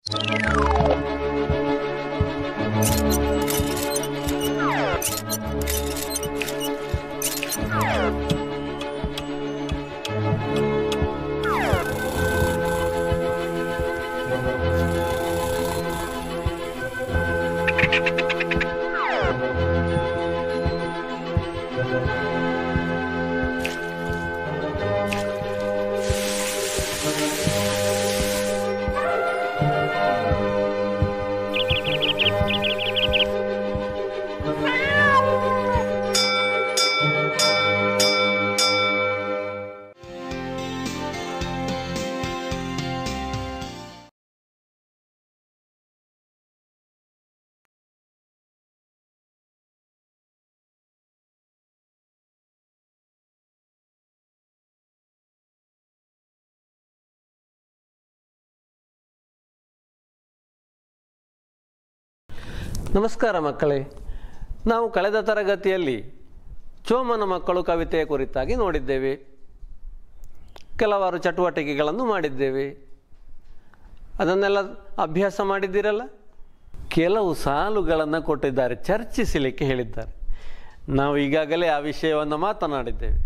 ನಮಸ್ಕಾರ ಮಕ್ಕಳೇ ನಾವು ಕಳೆದ ತರಗತಿಯಲ್ಲಿ ಚೋಮನ ಮಕ್ಕಳು ಕವಿತೆಯ ಕುರಿತಾಗಿ ನೋಡಿದ್ದೇವೆ ಕೆಲವಾರು ಚಟುವಟಿಕೆಗಳನ್ನು ಮಾಡಿದ್ದೇವೆ ಅದನ್ನೆಲ್ಲ ಅಭ್ಯಾಸ ಮಾಡಿದ್ದೀರಲ್ಲ ಕೆಲವು ಸಾಲುಗಳನ್ನು ಕೊಟ್ಟಿದ್ದಾರೆ ಚರ್ಚಿಸಲಿಕ್ಕೆ ಹೇಳಿದ್ದಾರೆ ನಾವು ಈಗಾಗಲೇ ಆ ವಿಷಯವನ್ನು ಮಾತನಾಡಿದ್ದೇವೆ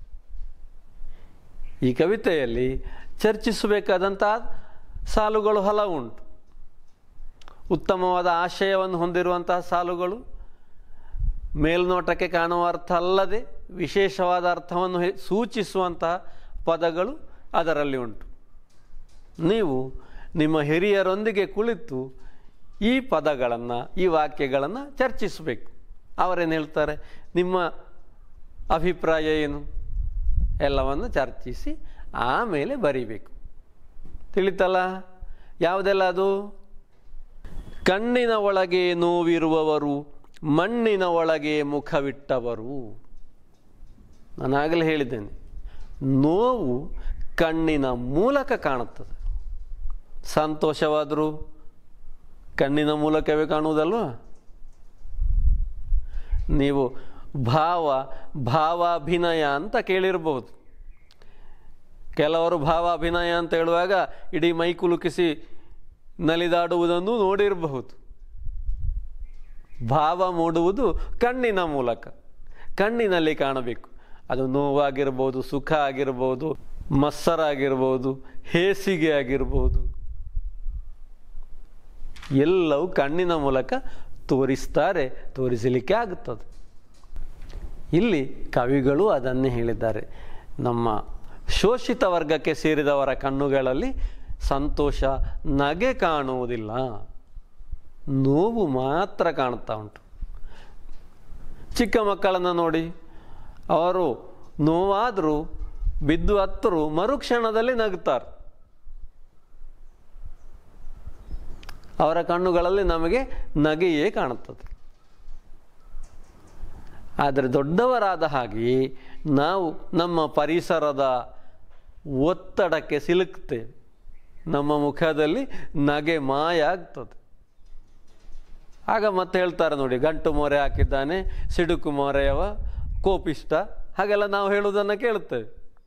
ಈ ಕವಿತೆಯಲ್ಲಿ ಚರ್ಚಿಸಬೇಕಾದಂತಹ ಸಾಲುಗಳು ಹಲವುಂಟು ಉತ್ತಮವಾದ ಆಶಯವನ್ನು ಹೊಂದಿರುವಂತಹ ಸಾಲುಗಳು ಮೇಲ್ನೋಟಕ್ಕೆ ಕಾಣುವ ಅರ್ಥ ಅಲ್ಲದೆ ವಿಶೇಷವಾದ ಅರ್ಥವನ್ನು ಹೆ- ಸೂಚಿಸುವಂತಹ ಪದಗಳು ಅದರಲ್ಲಿ ಉಂಟು ನೀವು ನಿಮ್ಮ ಹಿರಿಯರೊಂದಿಗೆ ಕುಳಿತು ಈ ಪದಗಳನ್ನು ಈ ವಾಕ್ಯಗಳನ್ನು ಚರ್ಚಿಸಬೇಕು ಅವರೇನು ಹೇಳ್ತಾರೆ ನಿಮ್ಮ ಅಭಿಪ್ರಾಯ ಏನು ಎಲ್ಲವನ್ನು ಚರ್ಚಿಸಿ ಆಮೇಲೆ ಬರಿಬೇಕು ತಿಳಿತಲ್ಲ ಯಾವುದೆಲ್ಲ ಅದು ಕಣ್ಣಿನ ಒಳಗೆ ನೋವಿರುವವರು ಮಣ್ಣಿನ ಒಳಗೆ ಮುಖವಿಟ್ಟವರು ನಾನು ಆಗಲೇ ಹೇಳಿದ್ದೇನೆ ನೋವು ಕಣ್ಣಿನ ಮೂಲಕ ಕಾಣುತ್ತದೆ ಸಂತೋಷವಾದರೂ ಕಣ್ಣಿನ ಮೂಲಕವೇ ಕಾಣುವುದಲ್ವಾ ನೀವು ಭಾವ ಭಾವಾಭಿನಯ ಅಂತ ಕೇಳಿರಬಹುದು ಕೆಲವರು ಭಾವಾಭಿನಯ ಅಂತ ಹೇಳುವಾಗ ಇಡೀ ಮೈ ಕುಲುಕಿಸಿ ನಲಿದಾಡುವುದನ್ನು ನೋಡಿರಬಹುದು ಭಾವ ಮೂಡುವುದು ಕಣ್ಣಿನ ಮೂಲಕ ಕಣ್ಣಿನಲ್ಲಿ ಕಾಣಬೇಕು ಅದು ನೋವಾಗಿರ್ಬೋದು ಸುಖ ಆಗಿರ್ಬೋದು ಮತ್ಸರಾಗಿರ್ಬೋದು ಹೇಸಿಗೆ ಆಗಿರ್ಬೋದು ಎಲ್ಲವೂ ಕಣ್ಣಿನ ಮೂಲಕ ತೋರಿಸ್ತಾರೆ ತೋರಿಸಲಿಕ್ಕೆ ಆಗುತ್ತದೆ ಇಲ್ಲಿ ಕವಿಗಳು ಅದನ್ನೇ ಹೇಳಿದ್ದಾರೆ ನಮ್ಮ ಶೋಷಿತ ವರ್ಗಕ್ಕೆ ಸೇರಿದವರ ಕಣ್ಣುಗಳಲ್ಲಿ ಸಂತೋಷ ನಗೆ ಕಾಣುವುದಿಲ್ಲ ನೋವು ಮಾತ್ರ ಕಾಣ್ತಾ ಉಂಟು ಚಿಕ್ಕ ಮಕ್ಕಳನ್ನು ನೋಡಿ ಅವರು ನೋವಾದರೂ ಬಿದ್ದು ಹತ್ತರು ಮರುಕ್ಷಣದಲ್ಲಿ ನಗುತ್ತಾರೆ ಅವರ ಕಣ್ಣುಗಳಲ್ಲಿ ನಮಗೆ ನಗೆಯೇ ಕಾಣುತ್ತದೆ ಆದರೆ ದೊಡ್ಡವರಾದ ಹಾಗೆಯೇ ನಾವು ನಮ್ಮ ಪರಿಸರದ ಒತ್ತಡಕ್ಕೆ ಸಿಲುಕ್ತೇವೆ ನಮ್ಮ ಮುಖದಲ್ಲಿ ನಗೆ ಮಾಯ ಆಗ್ತದೆ ಆಗ ಮತ್ತೆ ಹೇಳ್ತಾರೆ ನೋಡಿ ಗಂಟು ಮೊರೆ ಹಾಕಿದ್ದಾನೆ ಸಿಡುಕು ಮೊರೆಯವ ಕೋಪಿಷ್ಟ ಹಾಗೆಲ್ಲ ನಾವು ಹೇಳುವುದನ್ನು ಕೇಳುತ್ತೇವೆ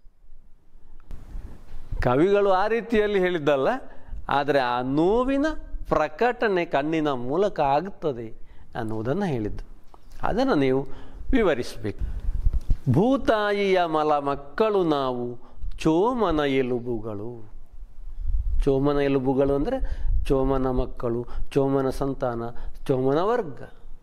ಕವಿಗಳು ಆ ರೀತಿಯಲ್ಲಿ ಹೇಳಿದ್ದಲ್ಲ ಆದರೆ ಆ ನೋವಿನ ಪ್ರಕಟಣೆ ಕಣ್ಣಿನ ಮೂಲಕ ಆಗುತ್ತದೆ ಅನ್ನುವುದನ್ನು ಹೇಳಿದ್ದು ಅದನ್ನು ನೀವು ವಿವರಿಸಬೇಕು ಭೂತಾಯಿಯ ಮಲ ಮಕ್ಕಳು ನಾವು ಚೋಮನ ಎಲುಬುಗಳು ಚೋಮನ ಎಲುಬುಗಳು ಅಂದರೆ ಚೋಮನ ಮಕ್ಕಳು ಚೋಮನ ಸಂತಾನ ಚೋಮನ ವರ್ಗ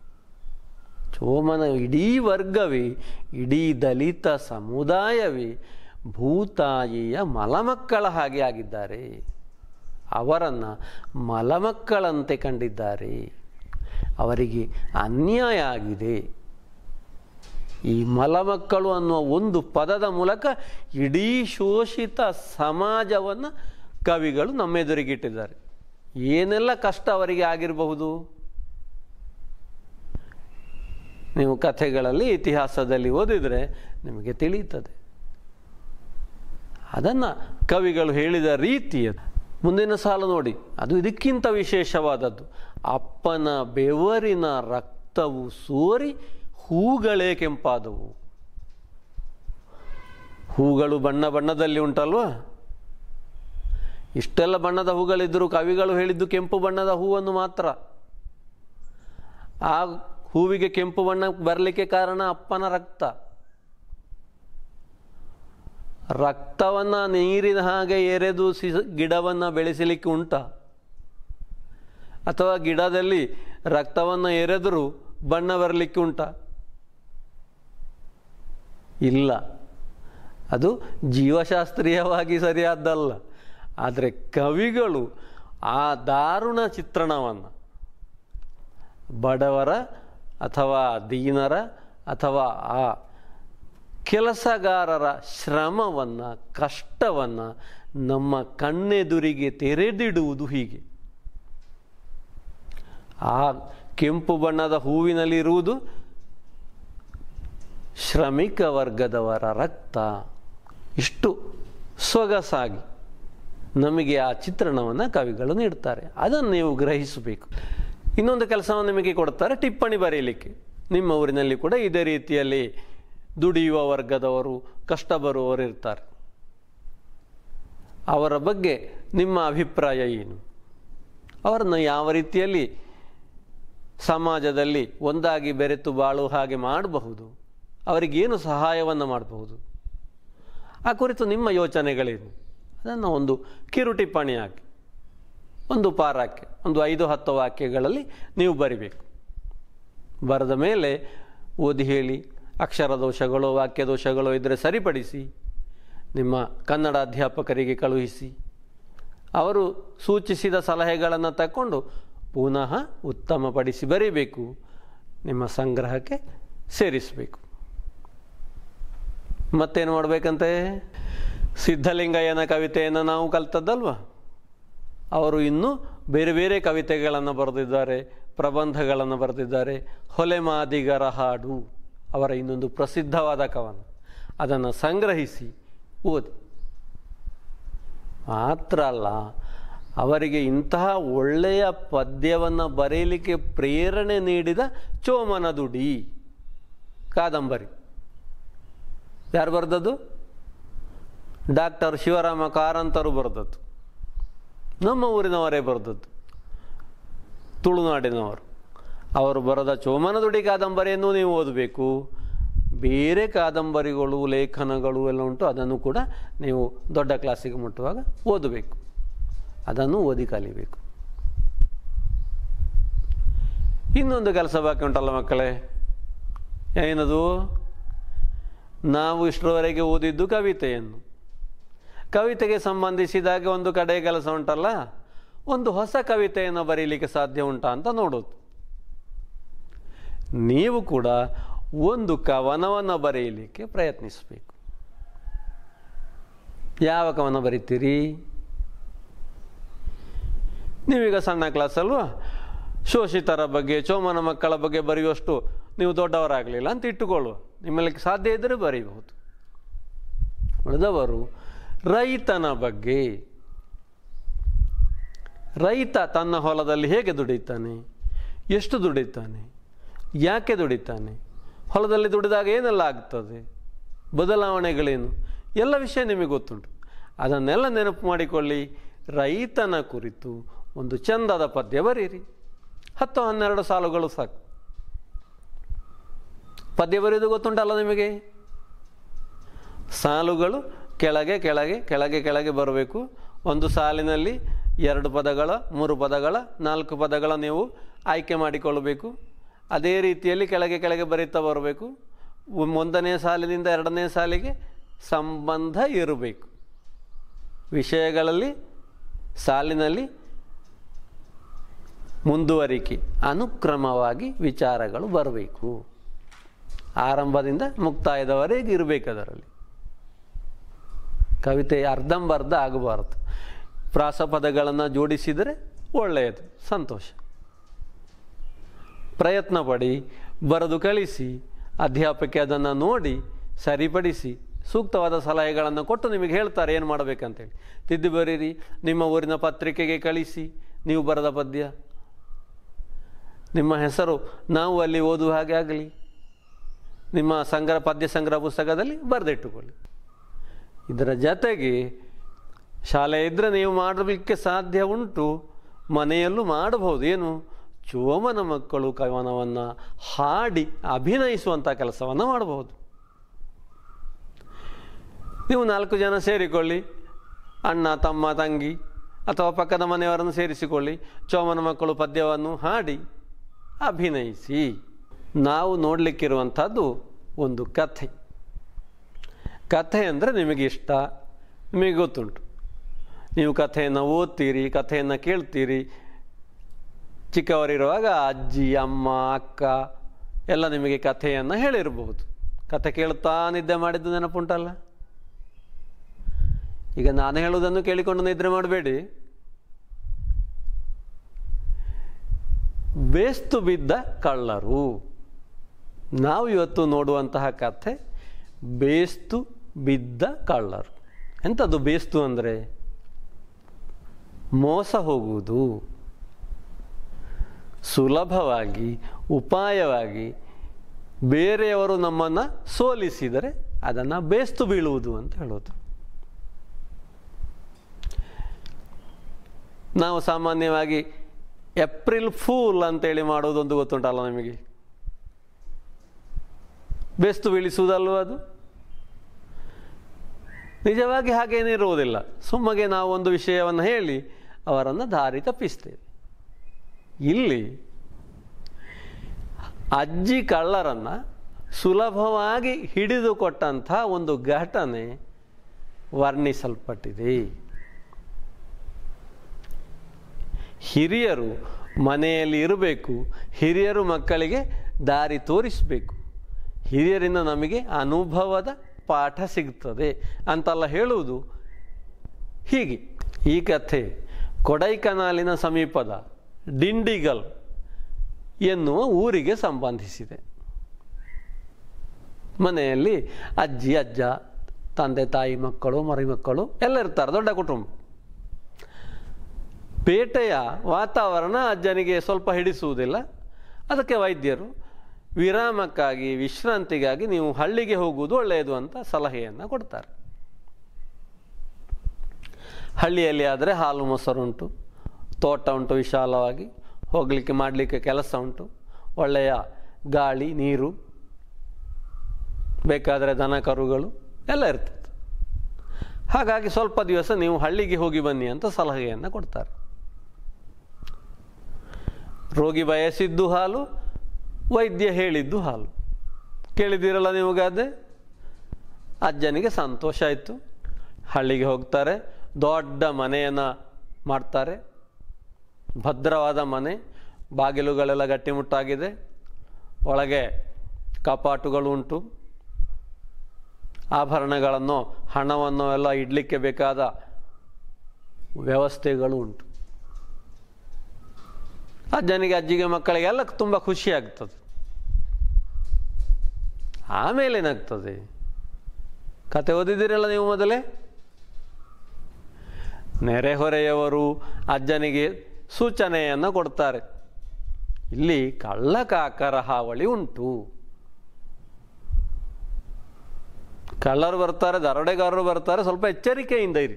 ಚೋಮನ ಇಡೀ ವರ್ಗವೇ ಇಡೀ ದಲಿತ ಸಮುದಾಯವೇ ಭೂತಾಯಿಯ ಮಲಮಕ್ಕಳ ಹಾಗೆ ಆಗಿದ್ದಾರೆ ಅವರನ್ನು ಮಲಮಕ್ಕಳಂತೆ ಕಂಡಿದ್ದಾರೆ ಅವರಿಗೆ ಅನ್ಯಾಯ ಆಗಿದೆ ಈ ಮಲಮಕ್ಕಳು ಅನ್ನುವ ಒಂದು ಪದದ ಮೂಲಕ ಇಡೀ ಶೋಷಿತ ಸಮಾಜವನ್ನು ಕವಿಗಳು ನಮ್ಮೆದುರಿಗಿಟ್ಟಿದ್ದಾರೆ ಏನೆಲ್ಲ ಕಷ್ಟ ಅವರಿಗೆ ಆಗಿರಬಹುದು ನೀವು ಕಥೆಗಳಲ್ಲಿ ಇತಿಹಾಸದಲ್ಲಿ ಓದಿದರೆ ನಿಮಗೆ ತಿಳಿಯುತ್ತದೆ ಅದನ್ನು ಕವಿಗಳು ಹೇಳಿದ ರೀತಿ ಅದು. ಮುಂದಿನ ಸಾಲು ನೋಡಿ ಅದು ಇದಕ್ಕಿಂತ ವಿಶೇಷವಾದದ್ದು ಅಪ್ಪನ ಬೆವರಿನ ರಕ್ತವು ಸೋರಿ ಹೂಗಳೇ ಕೆಂಪಾದವು ಹೂಗಳು ಬಣ್ಣ ಬಣ್ಣದಲ್ಲಿ ಉಂಟಲ್ವಾ ಇಷ್ಟೆಲ್ಲ ಬಣ್ಣದ ಹೂಗಳಿದ್ದರೂ ಕವಿಗಳು ಹೇಳಿದ್ದು ಕೆಂಪು ಬಣ್ಣದ ಹೂವನ್ನು ಮಾತ್ರ ಆ ಹೂವಿಗೆ ಕೆಂಪು ಬಣ್ಣ ಬರಲಿಕ್ಕೆ ಕಾರಣ ಅಪ್ಪನ ರಕ್ತ ರಕ್ತವನ್ನು ನೀರಿನ ಹಾಗೆ ಎರೆದು ಸಿಸ ಗಿಡವನ್ನು ಬೆಳೆಸಲಿಕ್ಕೆ ಉಂಟ ಅಥವಾ ಗಿಡದಲ್ಲಿ ರಕ್ತವನ್ನು ಎರೆದರೂ ಬಣ್ಣ ಬರಲಿಕ್ಕೆ ಉಂಟ ಇಲ್ಲ ಅದು ಜೀವಶಾಸ್ತ್ರೀಯವಾಗಿ ಸರಿಯಾದ್ದಲ್ಲ ಆದರೆ ಕವಿಗಳು ಆ ದಾರುಣ ಚಿತ್ರಣವನ್ನು ಬಡವರ ಅಥವಾ ದೀನರ ಅಥವಾ ಆ ಕೆಲಸಗಾರರ ಶ್ರಮವನ್ನು ಕಷ್ಟವನ್ನು ನಮ್ಮ ಕಣ್ಣೆದುರಿಗೆ ತೆರೆದಿಡುವುದು ಹೀಗೆ ಆ ಕೆಂಪು ಬಣ್ಣದ ಹೂವಿನಲ್ಲಿರುವುದು ಶ್ರಮಿಕ ವರ್ಗದವರ ರಕ್ತ ಇಷ್ಟು ಸೊಗಸಾಗಿ ನಮಗೆ ಆ ಚಿತ್ರಣವನ್ನು ಕವಿಗಳು ನೀಡ್ತಾರೆ ಅದನ್ನು ನೀವು ಗ್ರಹಿಸಬೇಕು ಇನ್ನೊಂದು ಕೆಲಸವನ್ನು ನಿಮಗೆ ಕೊಡ್ತಾರೆ ಟಿಪ್ಪಣಿ ಬರೆಯಲಿಕ್ಕೆ ನಿಮ್ಮ ಊರಿನಲ್ಲಿ ಕೂಡ ಇದೇ ರೀತಿಯಲ್ಲಿ ದುಡಿಯುವ ವರ್ಗದವರು ಕಷ್ಟ ಬರುವವರು ಇರ್ತಾರೆ ಅವರ ಬಗ್ಗೆ ನಿಮ್ಮ ಅಭಿಪ್ರಾಯ ಏನು ಅವರನ್ನು ಯಾವ ರೀತಿಯಲ್ಲಿ ಸಮಾಜದಲ್ಲಿ ಒಂದಾಗಿ ಬೆರೆತು ಬಾಳುವ ಹಾಗೆ ಮಾಡಬಹುದು ಅವರಿಗೇನು ಸಹಾಯವನ್ನು ಮಾಡಬಹುದು ಆ ಕುರಿತು ನಿಮ್ಮ ಯೋಚನೆಗಳೇನು ಅದನ್ನು ಒಂದು ಕಿರು ಟಿಪ್ಪಣಿ ಹಾಕಿ ಒಂದು ಪಾರಾಕ್ಕೆ ಒಂದು ಐದು ಹತ್ತು ವಾಕ್ಯಗಳಲ್ಲಿ ನೀವು ಬರಿಬೇಕು ಬರೆದ ಮೇಲೆ ಓದಿ ಹೇಳಿ ಅಕ್ಷರ ದೋಷಗಳು ವಾಕ್ಯ ದೋಷಗಳು ಇದ್ದರೆ ಸರಿಪಡಿಸಿ ನಿಮ್ಮ ಕನ್ನಡ ಅಧ್ಯಾಪಕರಿಗೆ ಕಳುಹಿಸಿ ಅವರು ಸೂಚಿಸಿದ ಸಲಹೆಗಳನ್ನು ತಕ್ಕೊಂಡು ಪುನಃ ಉತ್ತಮಪಡಿಸಿ ಬರೀಬೇಕು ನಿಮ್ಮ ಸಂಗ್ರಹಕ್ಕೆ ಸೇರಿಸಬೇಕು ಮತ್ತೇನು ಮಾಡಬೇಕಂತೆ ಸಿದ್ಧಲಿಂಗಯ್ಯನ ಕವಿತೆಯನ್ನು ನಾವು ಕಲ್ತದ್ದಲ್ವ ಅವರು ಇನ್ನೂ ಬೇರೆ ಬೇರೆ ಕವಿತೆಗಳನ್ನು ಬರೆದಿದ್ದಾರೆ ಪ್ರಬಂಧಗಳನ್ನು ಬರೆದಿದ್ದಾರೆ ಹೊಲೆ ಮಾದಿಗರ ಹಾಡು ಅವರ ಇನ್ನೊಂದು ಪ್ರಸಿದ್ಧವಾದ ಕವನ ಅದನ್ನು ಸಂಗ್ರಹಿಸಿ ಓದಿ ಮಾತ್ರ ಅಲ್ಲ ಅವರಿಗೆ ಇಂತಹ ಒಳ್ಳೆಯ ಪದ್ಯವನ್ನು ಬರೆಯಲಿಕ್ಕೆ ಪ್ರೇರಣೆ ನೀಡಿದ ಚೋಮನ ದುಡಿ ಕಾದಂಬರಿ ಯಾರು ಬರೆದದ್ದು ಡಾಕ್ಟರ್ ಶಿವರಾಮ ಕಾರಂತರು ಬರೆದದ್ದು ನಮ್ಮ ಊರಿನವರೇ ಬರೆದದ್ದು ತುಳುನಾಡಿನವರು ಅವರು ಬರೆದ ಚೋಮನದುಡಿ ಕಾದಂಬರಿಯನ್ನು ನೀವು ಓದಬೇಕು ಬೇರೆ ಕಾದಂಬರಿಗಳು ಲೇಖನಗಳು ಎಲ್ಲ ಉಂಟು ಅದನ್ನು ಕೂಡ ನೀವು ದೊಡ್ಡ ಕ್ಲಾಸಿಗೆ ಮುಟ್ಟುವಾಗ ಓದಬೇಕು ಅದನ್ನು ಓದಿ ಕಲಿಬೇಕು ಇನ್ನೊಂದು ಕೆಲಸ ಬಾಕಿ ಉಂಟಲ್ಲ ಮಕ್ಕಳೇ ಏನದು ನಾವು ಇಷ್ಟರವರೆಗೆ ಓದಿದ್ದು ಕವಿತೆಯನ್ನು ಕವಿತೆಗೆ ಸಂಬಂಧಿಸಿದಾಗೆ ಒಂದು ಕಡೆ ಕೆಲಸ ಉಂಟಲ್ಲ ಒಂದು ಹೊಸ ಕವಿತೆಯನ್ನು ಬರೀಲಿಕ್ಕೆ ಸಾಧ್ಯ ಉಂಟಾ ಅಂತ ನೋಡೋದು ನೀವು ಕೂಡ ಒಂದು ಕವನವನ್ನು ಬರೆಯಲಿಕ್ಕೆ ಪ್ರಯತ್ನಿಸಬೇಕು ಯಾವ ಕವನ ಬರೀತೀರಿ ನೀವೀಗ ಸಣ್ಣ ಕ್ಲಾಸ್ ಅಲ್ವಾ ಶೋಷಿತರ ಬಗ್ಗೆ ಚೋಮನ ಮಕ್ಕಳ ಬಗ್ಗೆ ಬರೆಯುವಷ್ಟು ನೀವು ದೊಡ್ಡವರಾಗಲಿಲ್ಲ ಅಂತ ಇಟ್ಟುಕೊಳ್ಳುವ ನಿಮ್ಮಲ್ಲಿ ಸಾಧ್ಯ ಇದ್ದರೆ ಬರೀಬಹುದು ಉಳಿದವರು ರೈತನ ಬಗ್ಗೆ ರೈತ ತನ್ನ ಹೊಲದಲ್ಲಿ ಹೇಗೆ ದುಡಿತಾನೆ ಎಷ್ಟು ದುಡಿತಾನೆ ಯಾಕೆ ದುಡಿತಾನೆ ಹೊಲದಲ್ಲಿ ದುಡಿದಾಗ ಏನೆಲ್ಲ ಆಗ್ತದೆ ಬದಲಾವಣೆಗಳೇನು ಎಲ್ಲ ವಿಷಯ ನಿಮಗೆ ಗೊತ್ತುಂಟು ಅದನ್ನೆಲ್ಲ ನೆನಪು ಮಾಡಿಕೊಳ್ಳಿ ರೈತನ ಕುರಿತು ಒಂದು ಚಂದದ ಪದ್ಯ ಬರೀರಿ ಹತ್ತು ಹನ್ನೆರಡು ಸಾಲುಗಳು ಸಾಕು ಪದ್ಯ ಬರೆಯೋದು ಗೊತ್ತುಂಟಲ್ಲ ನಿಮಗೆ ಸಾಲುಗಳು ಕೆಳಗೆ ಕೆಳಗೆ ಕೆಳಗೆ ಕೆಳಗೆ ಬರಬೇಕು ಒಂದು ಸಾಲಿನಲ್ಲಿ ಎರಡು ಪದಗಳ ಮೂರು ಪದಗಳ ನಾಲ್ಕು ಪದಗಳ ನೀವು ಆಯ್ಕೆ ಮಾಡಿಕೊಳ್ಳಬೇಕು ಅದೇ ರೀತಿಯಲ್ಲಿ ಕೆಳಗೆ ಕೆಳಗೆ ಬರೀತಾ ಬರಬೇಕು ಒಂದನೇ ಸಾಲಿನಿಂದ ಎರಡನೇ ಸಾಲಿಗೆ ಸಂಬಂಧ ಇರಬೇಕು ವಿಷಯಗಳಲ್ಲಿ ಸಾಲಿನಲ್ಲಿ ಮುಂದುವರಿಕೆ ಅನುಕ್ರಮವಾಗಿ ವಿಚಾರಗಳು ಬರಬೇಕು ಆರಂಭದಿಂದ ಮುಕ್ತಾಯದವರೆಗೆ ಇರಬೇಕು ಅದರಲ್ಲಿ ಕವಿತೆ ಅರ್ಧಂಬರ್ಧ ಆಗಬಾರದು ಪ್ರಾಸಪದಗಳನ್ನು ಜೋಡಿಸಿದರೆ ಒಳ್ಳೆಯದು ಸಂತೋಷ ಪ್ರಯತ್ನ ಪಡಿ ಬರೆದು ಕಳಿಸಿ ಅಧ್ಯಾಪಕಿ ಅದನ್ನು ನೋಡಿ ಸರಿಪಡಿಸಿ ಸೂಕ್ತವಾದ ಸಲಹೆಗಳನ್ನು ಕೊಟ್ಟು ನಿಮಗೆ ಹೇಳ್ತಾರೆ ಏನು ಮಾಡಬೇಕಂತೇಳಿ ತಿದ್ದಿ ಬರೀರಿ ನಿಮ್ಮ ಊರಿನ ಪತ್ರಿಕೆಗೆ ಕಳಿಸಿ ನೀವು ಬರೆದ ಪದ್ಯ ನಿಮ್ಮ ಹೆಸರು ನಾವು ಅಲ್ಲಿ ಓದುವ ಹಾಗೆ ಆಗಲಿ ನಿಮ್ಮ ಸಂಗ್ರಹ ಪದ್ಯ ಸಂಗ್ರಹ ಪುಸ್ತಕದಲ್ಲಿ ಬರೆದಿಟ್ಟುಕೊಳ್ಳಿ ಇದರ ಜತೆಗೆ ಶಾಲೆ ಇದ್ದರೆ ನೀವು ಮಾಡಲಿಕ್ಕೆ ಸಾಧ್ಯ ಉಂಟು ಮನೆಯಲ್ಲೂ ಮಾಡಬಹುದು ಏನು ಚೋಮನ ಮಕ್ಕಳು ಕವನವನ್ನು ಹಾಡಿ ಅಭಿನಯಿಸುವಂಥ ಕೆಲಸವನ್ನು ಮಾಡಬಹುದು ನೀವು ನಾಲ್ಕು ಜನ ಸೇರಿಕೊಳ್ಳಿ ಅಣ್ಣ ತಮ್ಮ ತಂಗಿ ಅಥವಾ ಪಕ್ಕದ ಮನೆಯವರನ್ನು ಸೇರಿಸಿಕೊಳ್ಳಿ ಚೋಮನ ಮಕ್ಕಳು ಪದ್ಯವನ್ನು ಹಾಡಿ ಅಭಿನಯಿಸಿ ನಾವು ನೋಡಲಿಕ್ಕಿರುವಂಥದ್ದು ಒಂದು ಕಥೆ ಕಥೆ ಅಂದರೆ ನಿಮಗೆ ಇಷ್ಟ ನಿಮಗೆ ಗೊತ್ತುಂಟು ನೀವು ಕಥೆಯನ್ನು ಓದ್ತೀರಿ ಕಥೆಯನ್ನು ಕೇಳ್ತೀರಿ ಚಿಕ್ಕವರಿರುವಾಗ ಅಜ್ಜಿ ಅಮ್ಮ ಅಕ್ಕ ಎಲ್ಲ ನಿಮಗೆ ಕಥೆಯನ್ನು ಹೇಳಿರಬಹುದು ಕಥೆ ಕೇಳುತ್ತಾ ನಿದ್ದೆ ಮಾಡಿದ್ದು ನೆನಪುಂಟಲ್ಲ ಈಗ ನಾನು ಹೇಳುವುದನ್ನು ಕೇಳಿಕೊಂಡು ನಿದ್ರೆ ಮಾಡಬೇಡಿ ಬೇಸ್ತು ಬಿದ್ದ ಕಳ್ಳರು ನಾವು ಇವತ್ತು ನೋಡುವಂತಹ ಕಥೆ ಬೇಸ್ತು ಬಿದ್ದ ಕಳ್ಳರು ಎಂಥದ್ದು ಬೇಸ್ತು ಅಂದರೆ ಮೋಸ ಹೋಗುವುದು ಸುಲಭವಾಗಿ ಉಪಾಯವಾಗಿ ಬೇರೆಯವರು ನಮ್ಮನ್ನು ಸೋಲಿಸಿದರೆ ಅದನ್ನು ಬೇಸ್ತು ಬೀಳುವುದು ಅಂತ ಹೇಳೋದು ನಾವು ಸಾಮಾನ್ಯವಾಗಿ ಏಪ್ರಿಲ್ ಫೂಲ್ ಅಂತೇಳಿ ಮಾಡೋದೊಂದು ಗೊತ್ತುಂಟಲ್ಲ ನಮಗೆ ಬೇಸ್ತು ಬೀಳಿಸುವುದಲ್ವ ಅದು ನಿಜವಾಗಿ ಹಾಗೇನಿರುವುದಿಲ್ಲ ಸುಮ್ಮಗೆ ನಾವು ಒಂದು ವಿಷಯವನ್ನು ಹೇಳಿ ಅವರನ್ನು ದಾರಿ ತಪ್ಪಿಸ್ತೇವೆ ಇಲ್ಲಿ ಅಜ್ಜಿ ಕಳ್ಳರನ್ನು ಸುಲಭವಾಗಿ ಹಿಡಿದುಕೊಟ್ಟಂಥ ಒಂದು ಘಟನೆ ವರ್ಣಿಸಲ್ಪಟ್ಟಿದೆ ಹಿರಿಯರು ಮನೆಯಲ್ಲಿ ಇರಬೇಕು ಹಿರಿಯರು ಮಕ್ಕಳಿಗೆ ದಾರಿ ತೋರಿಸಬೇಕು ಹಿರಿಯರಿಂದ ನಮಗೆ ಅನುಭವದ ಪಾಠ ಸಿಗ್ತದೆ ಅಂತೆಲ್ಲ ಹೇಳುವುದು ಹೀಗೆ ಈ ಕಥೆ ಕೊಡೈಕನಾಲಿನ ಸಮೀಪದ ಡಿಂಡಿಗಲ್ ಎನ್ನುವ ಊರಿಗೆ ಸಂಬಂಧಿಸಿದೆ ಮನೆಯಲ್ಲಿ ಅಜ್ಜಿ ಅಜ್ಜ ತಂದೆ ತಾಯಿ ಮಕ್ಕಳು ಮರಿಮಕ್ಕಳು ಎಲ್ಲ ಇರ್ತಾರೆ ದೊಡ್ಡ ಕುಟುಂಬ ಪೇಟೆಯ ವಾತಾವರಣ ಅಜ್ಜನಿಗೆ ಸ್ವಲ್ಪ ಹಿಡಿಸುವುದಿಲ್ಲ ಅದಕ್ಕೆ ವೈದ್ಯರು ವಿರಾಮಕ್ಕಾಗಿ ವಿಶ್ರಾಂತಿಗಾಗಿ ನೀವು ಹಳ್ಳಿಗೆ ಹೋಗುವುದು ಒಳ್ಳೆಯದು ಅಂತ ಸಲಹೆಯನ್ನು ಕೊಡ್ತಾರೆ ಹಳ್ಳಿಯಲ್ಲಿ ಆದರೆ ಹಾಲು ಮೊಸರು ಉಂಟು ತೋಟ ಉಂಟು ವಿಶಾಲವಾಗಿ ಹೋಗಲಿಕ್ಕೆ ಮಾಡಲಿಕ್ಕೆ ಕೆಲಸ ಉಂಟು ಒಳ್ಳೆಯ ಗಾಳಿ ನೀರು ಬೇಕಾದರೆ ದನ ಕರುಗಳು ಎಲ್ಲ ಇರ್ತದೆ ಹಾಗಾಗಿ ಸ್ವಲ್ಪ ದಿವಸ ನೀವು ಹಳ್ಳಿಗೆ ಹೋಗಿ ಬನ್ನಿ ಅಂತ ಸಲಹೆಯನ್ನು ಕೊಡ್ತಾರೆ ರೋಗಿ ಬಯಸಿದ್ದು ಹಾಲು ವೈದ್ಯ ಹೇಳಿದ್ದು ಹಾಲು ಕೇಳಿದ್ದೀರಲ್ಲ ನೀವು ಗಾದೆ ಅಜ್ಜನಿಗೆ ಸಂತೋಷ ಆಯಿತು ಹಳ್ಳಿಗೆ ಹೋಗ್ತಾರೆ ದೊಡ್ಡ ಮನೆಯನ್ನು ಮಾಡ್ತಾರೆ ಭದ್ರವಾದ ಮನೆ ಬಾಗಿಲುಗಳೆಲ್ಲ ಗಟ್ಟಿಮುಟ್ಟಾಗಿದೆ ಒಳಗೆ ಕಪಾಟುಗಳು ಉಂಟು ಆಭರಣಗಳನ್ನು ಹಣವನ್ನು ಎಲ್ಲ ಇಡಲಿಕ್ಕೆ ಬೇಕಾದ ವ್ಯವಸ್ಥೆಗಳು ಉಂಟು ಅಜ್ಜನಿಗೆ ಅಜ್ಜಿಗೆ ಮಕ್ಕಳಿಗೆಲ್ಲ ತುಂಬ ಖುಷಿ ಆಗ್ತದೆ ಆಮೇಲೆ ಏನಾಗ್ತದೆ ಕತೆ ಓದಿದ್ದೀರಲ್ಲ ನೀವು ಮೊದಲೇ ನೆರೆಹೊರೆಯವರು ಅಜ್ಜನಿಗೆ ಸೂಚನೆಯನ್ನು ಕೊಡ್ತಾರೆ ಇಲ್ಲಿ ಕಳ್ಳಕಾಕರ ಹಾವಳಿ ಉಂಟು ಕಳ್ಳರು ಬರ್ತಾರೆ ದರೋಡೆಗಾರರು ಬರ್ತಾರೆ ಸ್ವಲ್ಪ ಎಚ್ಚರಿಕೆಯಿಂದ ಇರಿ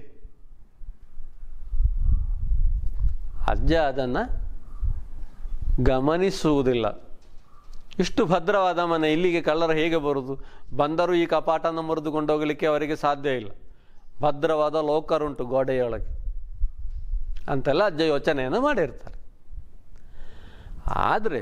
ಅಜ್ಜ ಅದನ್ನು ಗಮನಿಸುವುದಿಲ್ಲ ಇಷ್ಟು ಭದ್ರವಾದ ಮನೆ ಇಲ್ಲಿಗೆ ಕಳ್ಳರು ಹೇಗೆ ಬರುವುದು ಬಂದರೂ ಈ ಕಪಾಟನ್ನು ಮುರಿದುಕೊಂಡು ಹೋಗಲಿಕ್ಕೆ ಅವರಿಗೆ ಸಾಧ್ಯ ಇಲ್ಲ ಭದ್ರವಾದ ಲೋಕರುಂಟು ಗೋಡೆಯೊಳಗೆ ಅಂತೆಲ್ಲ ಅಜ್ಜ ಯೋಚನೆಯನ್ನು ಮಾಡಿರ್ತಾರೆ ಆದರೆ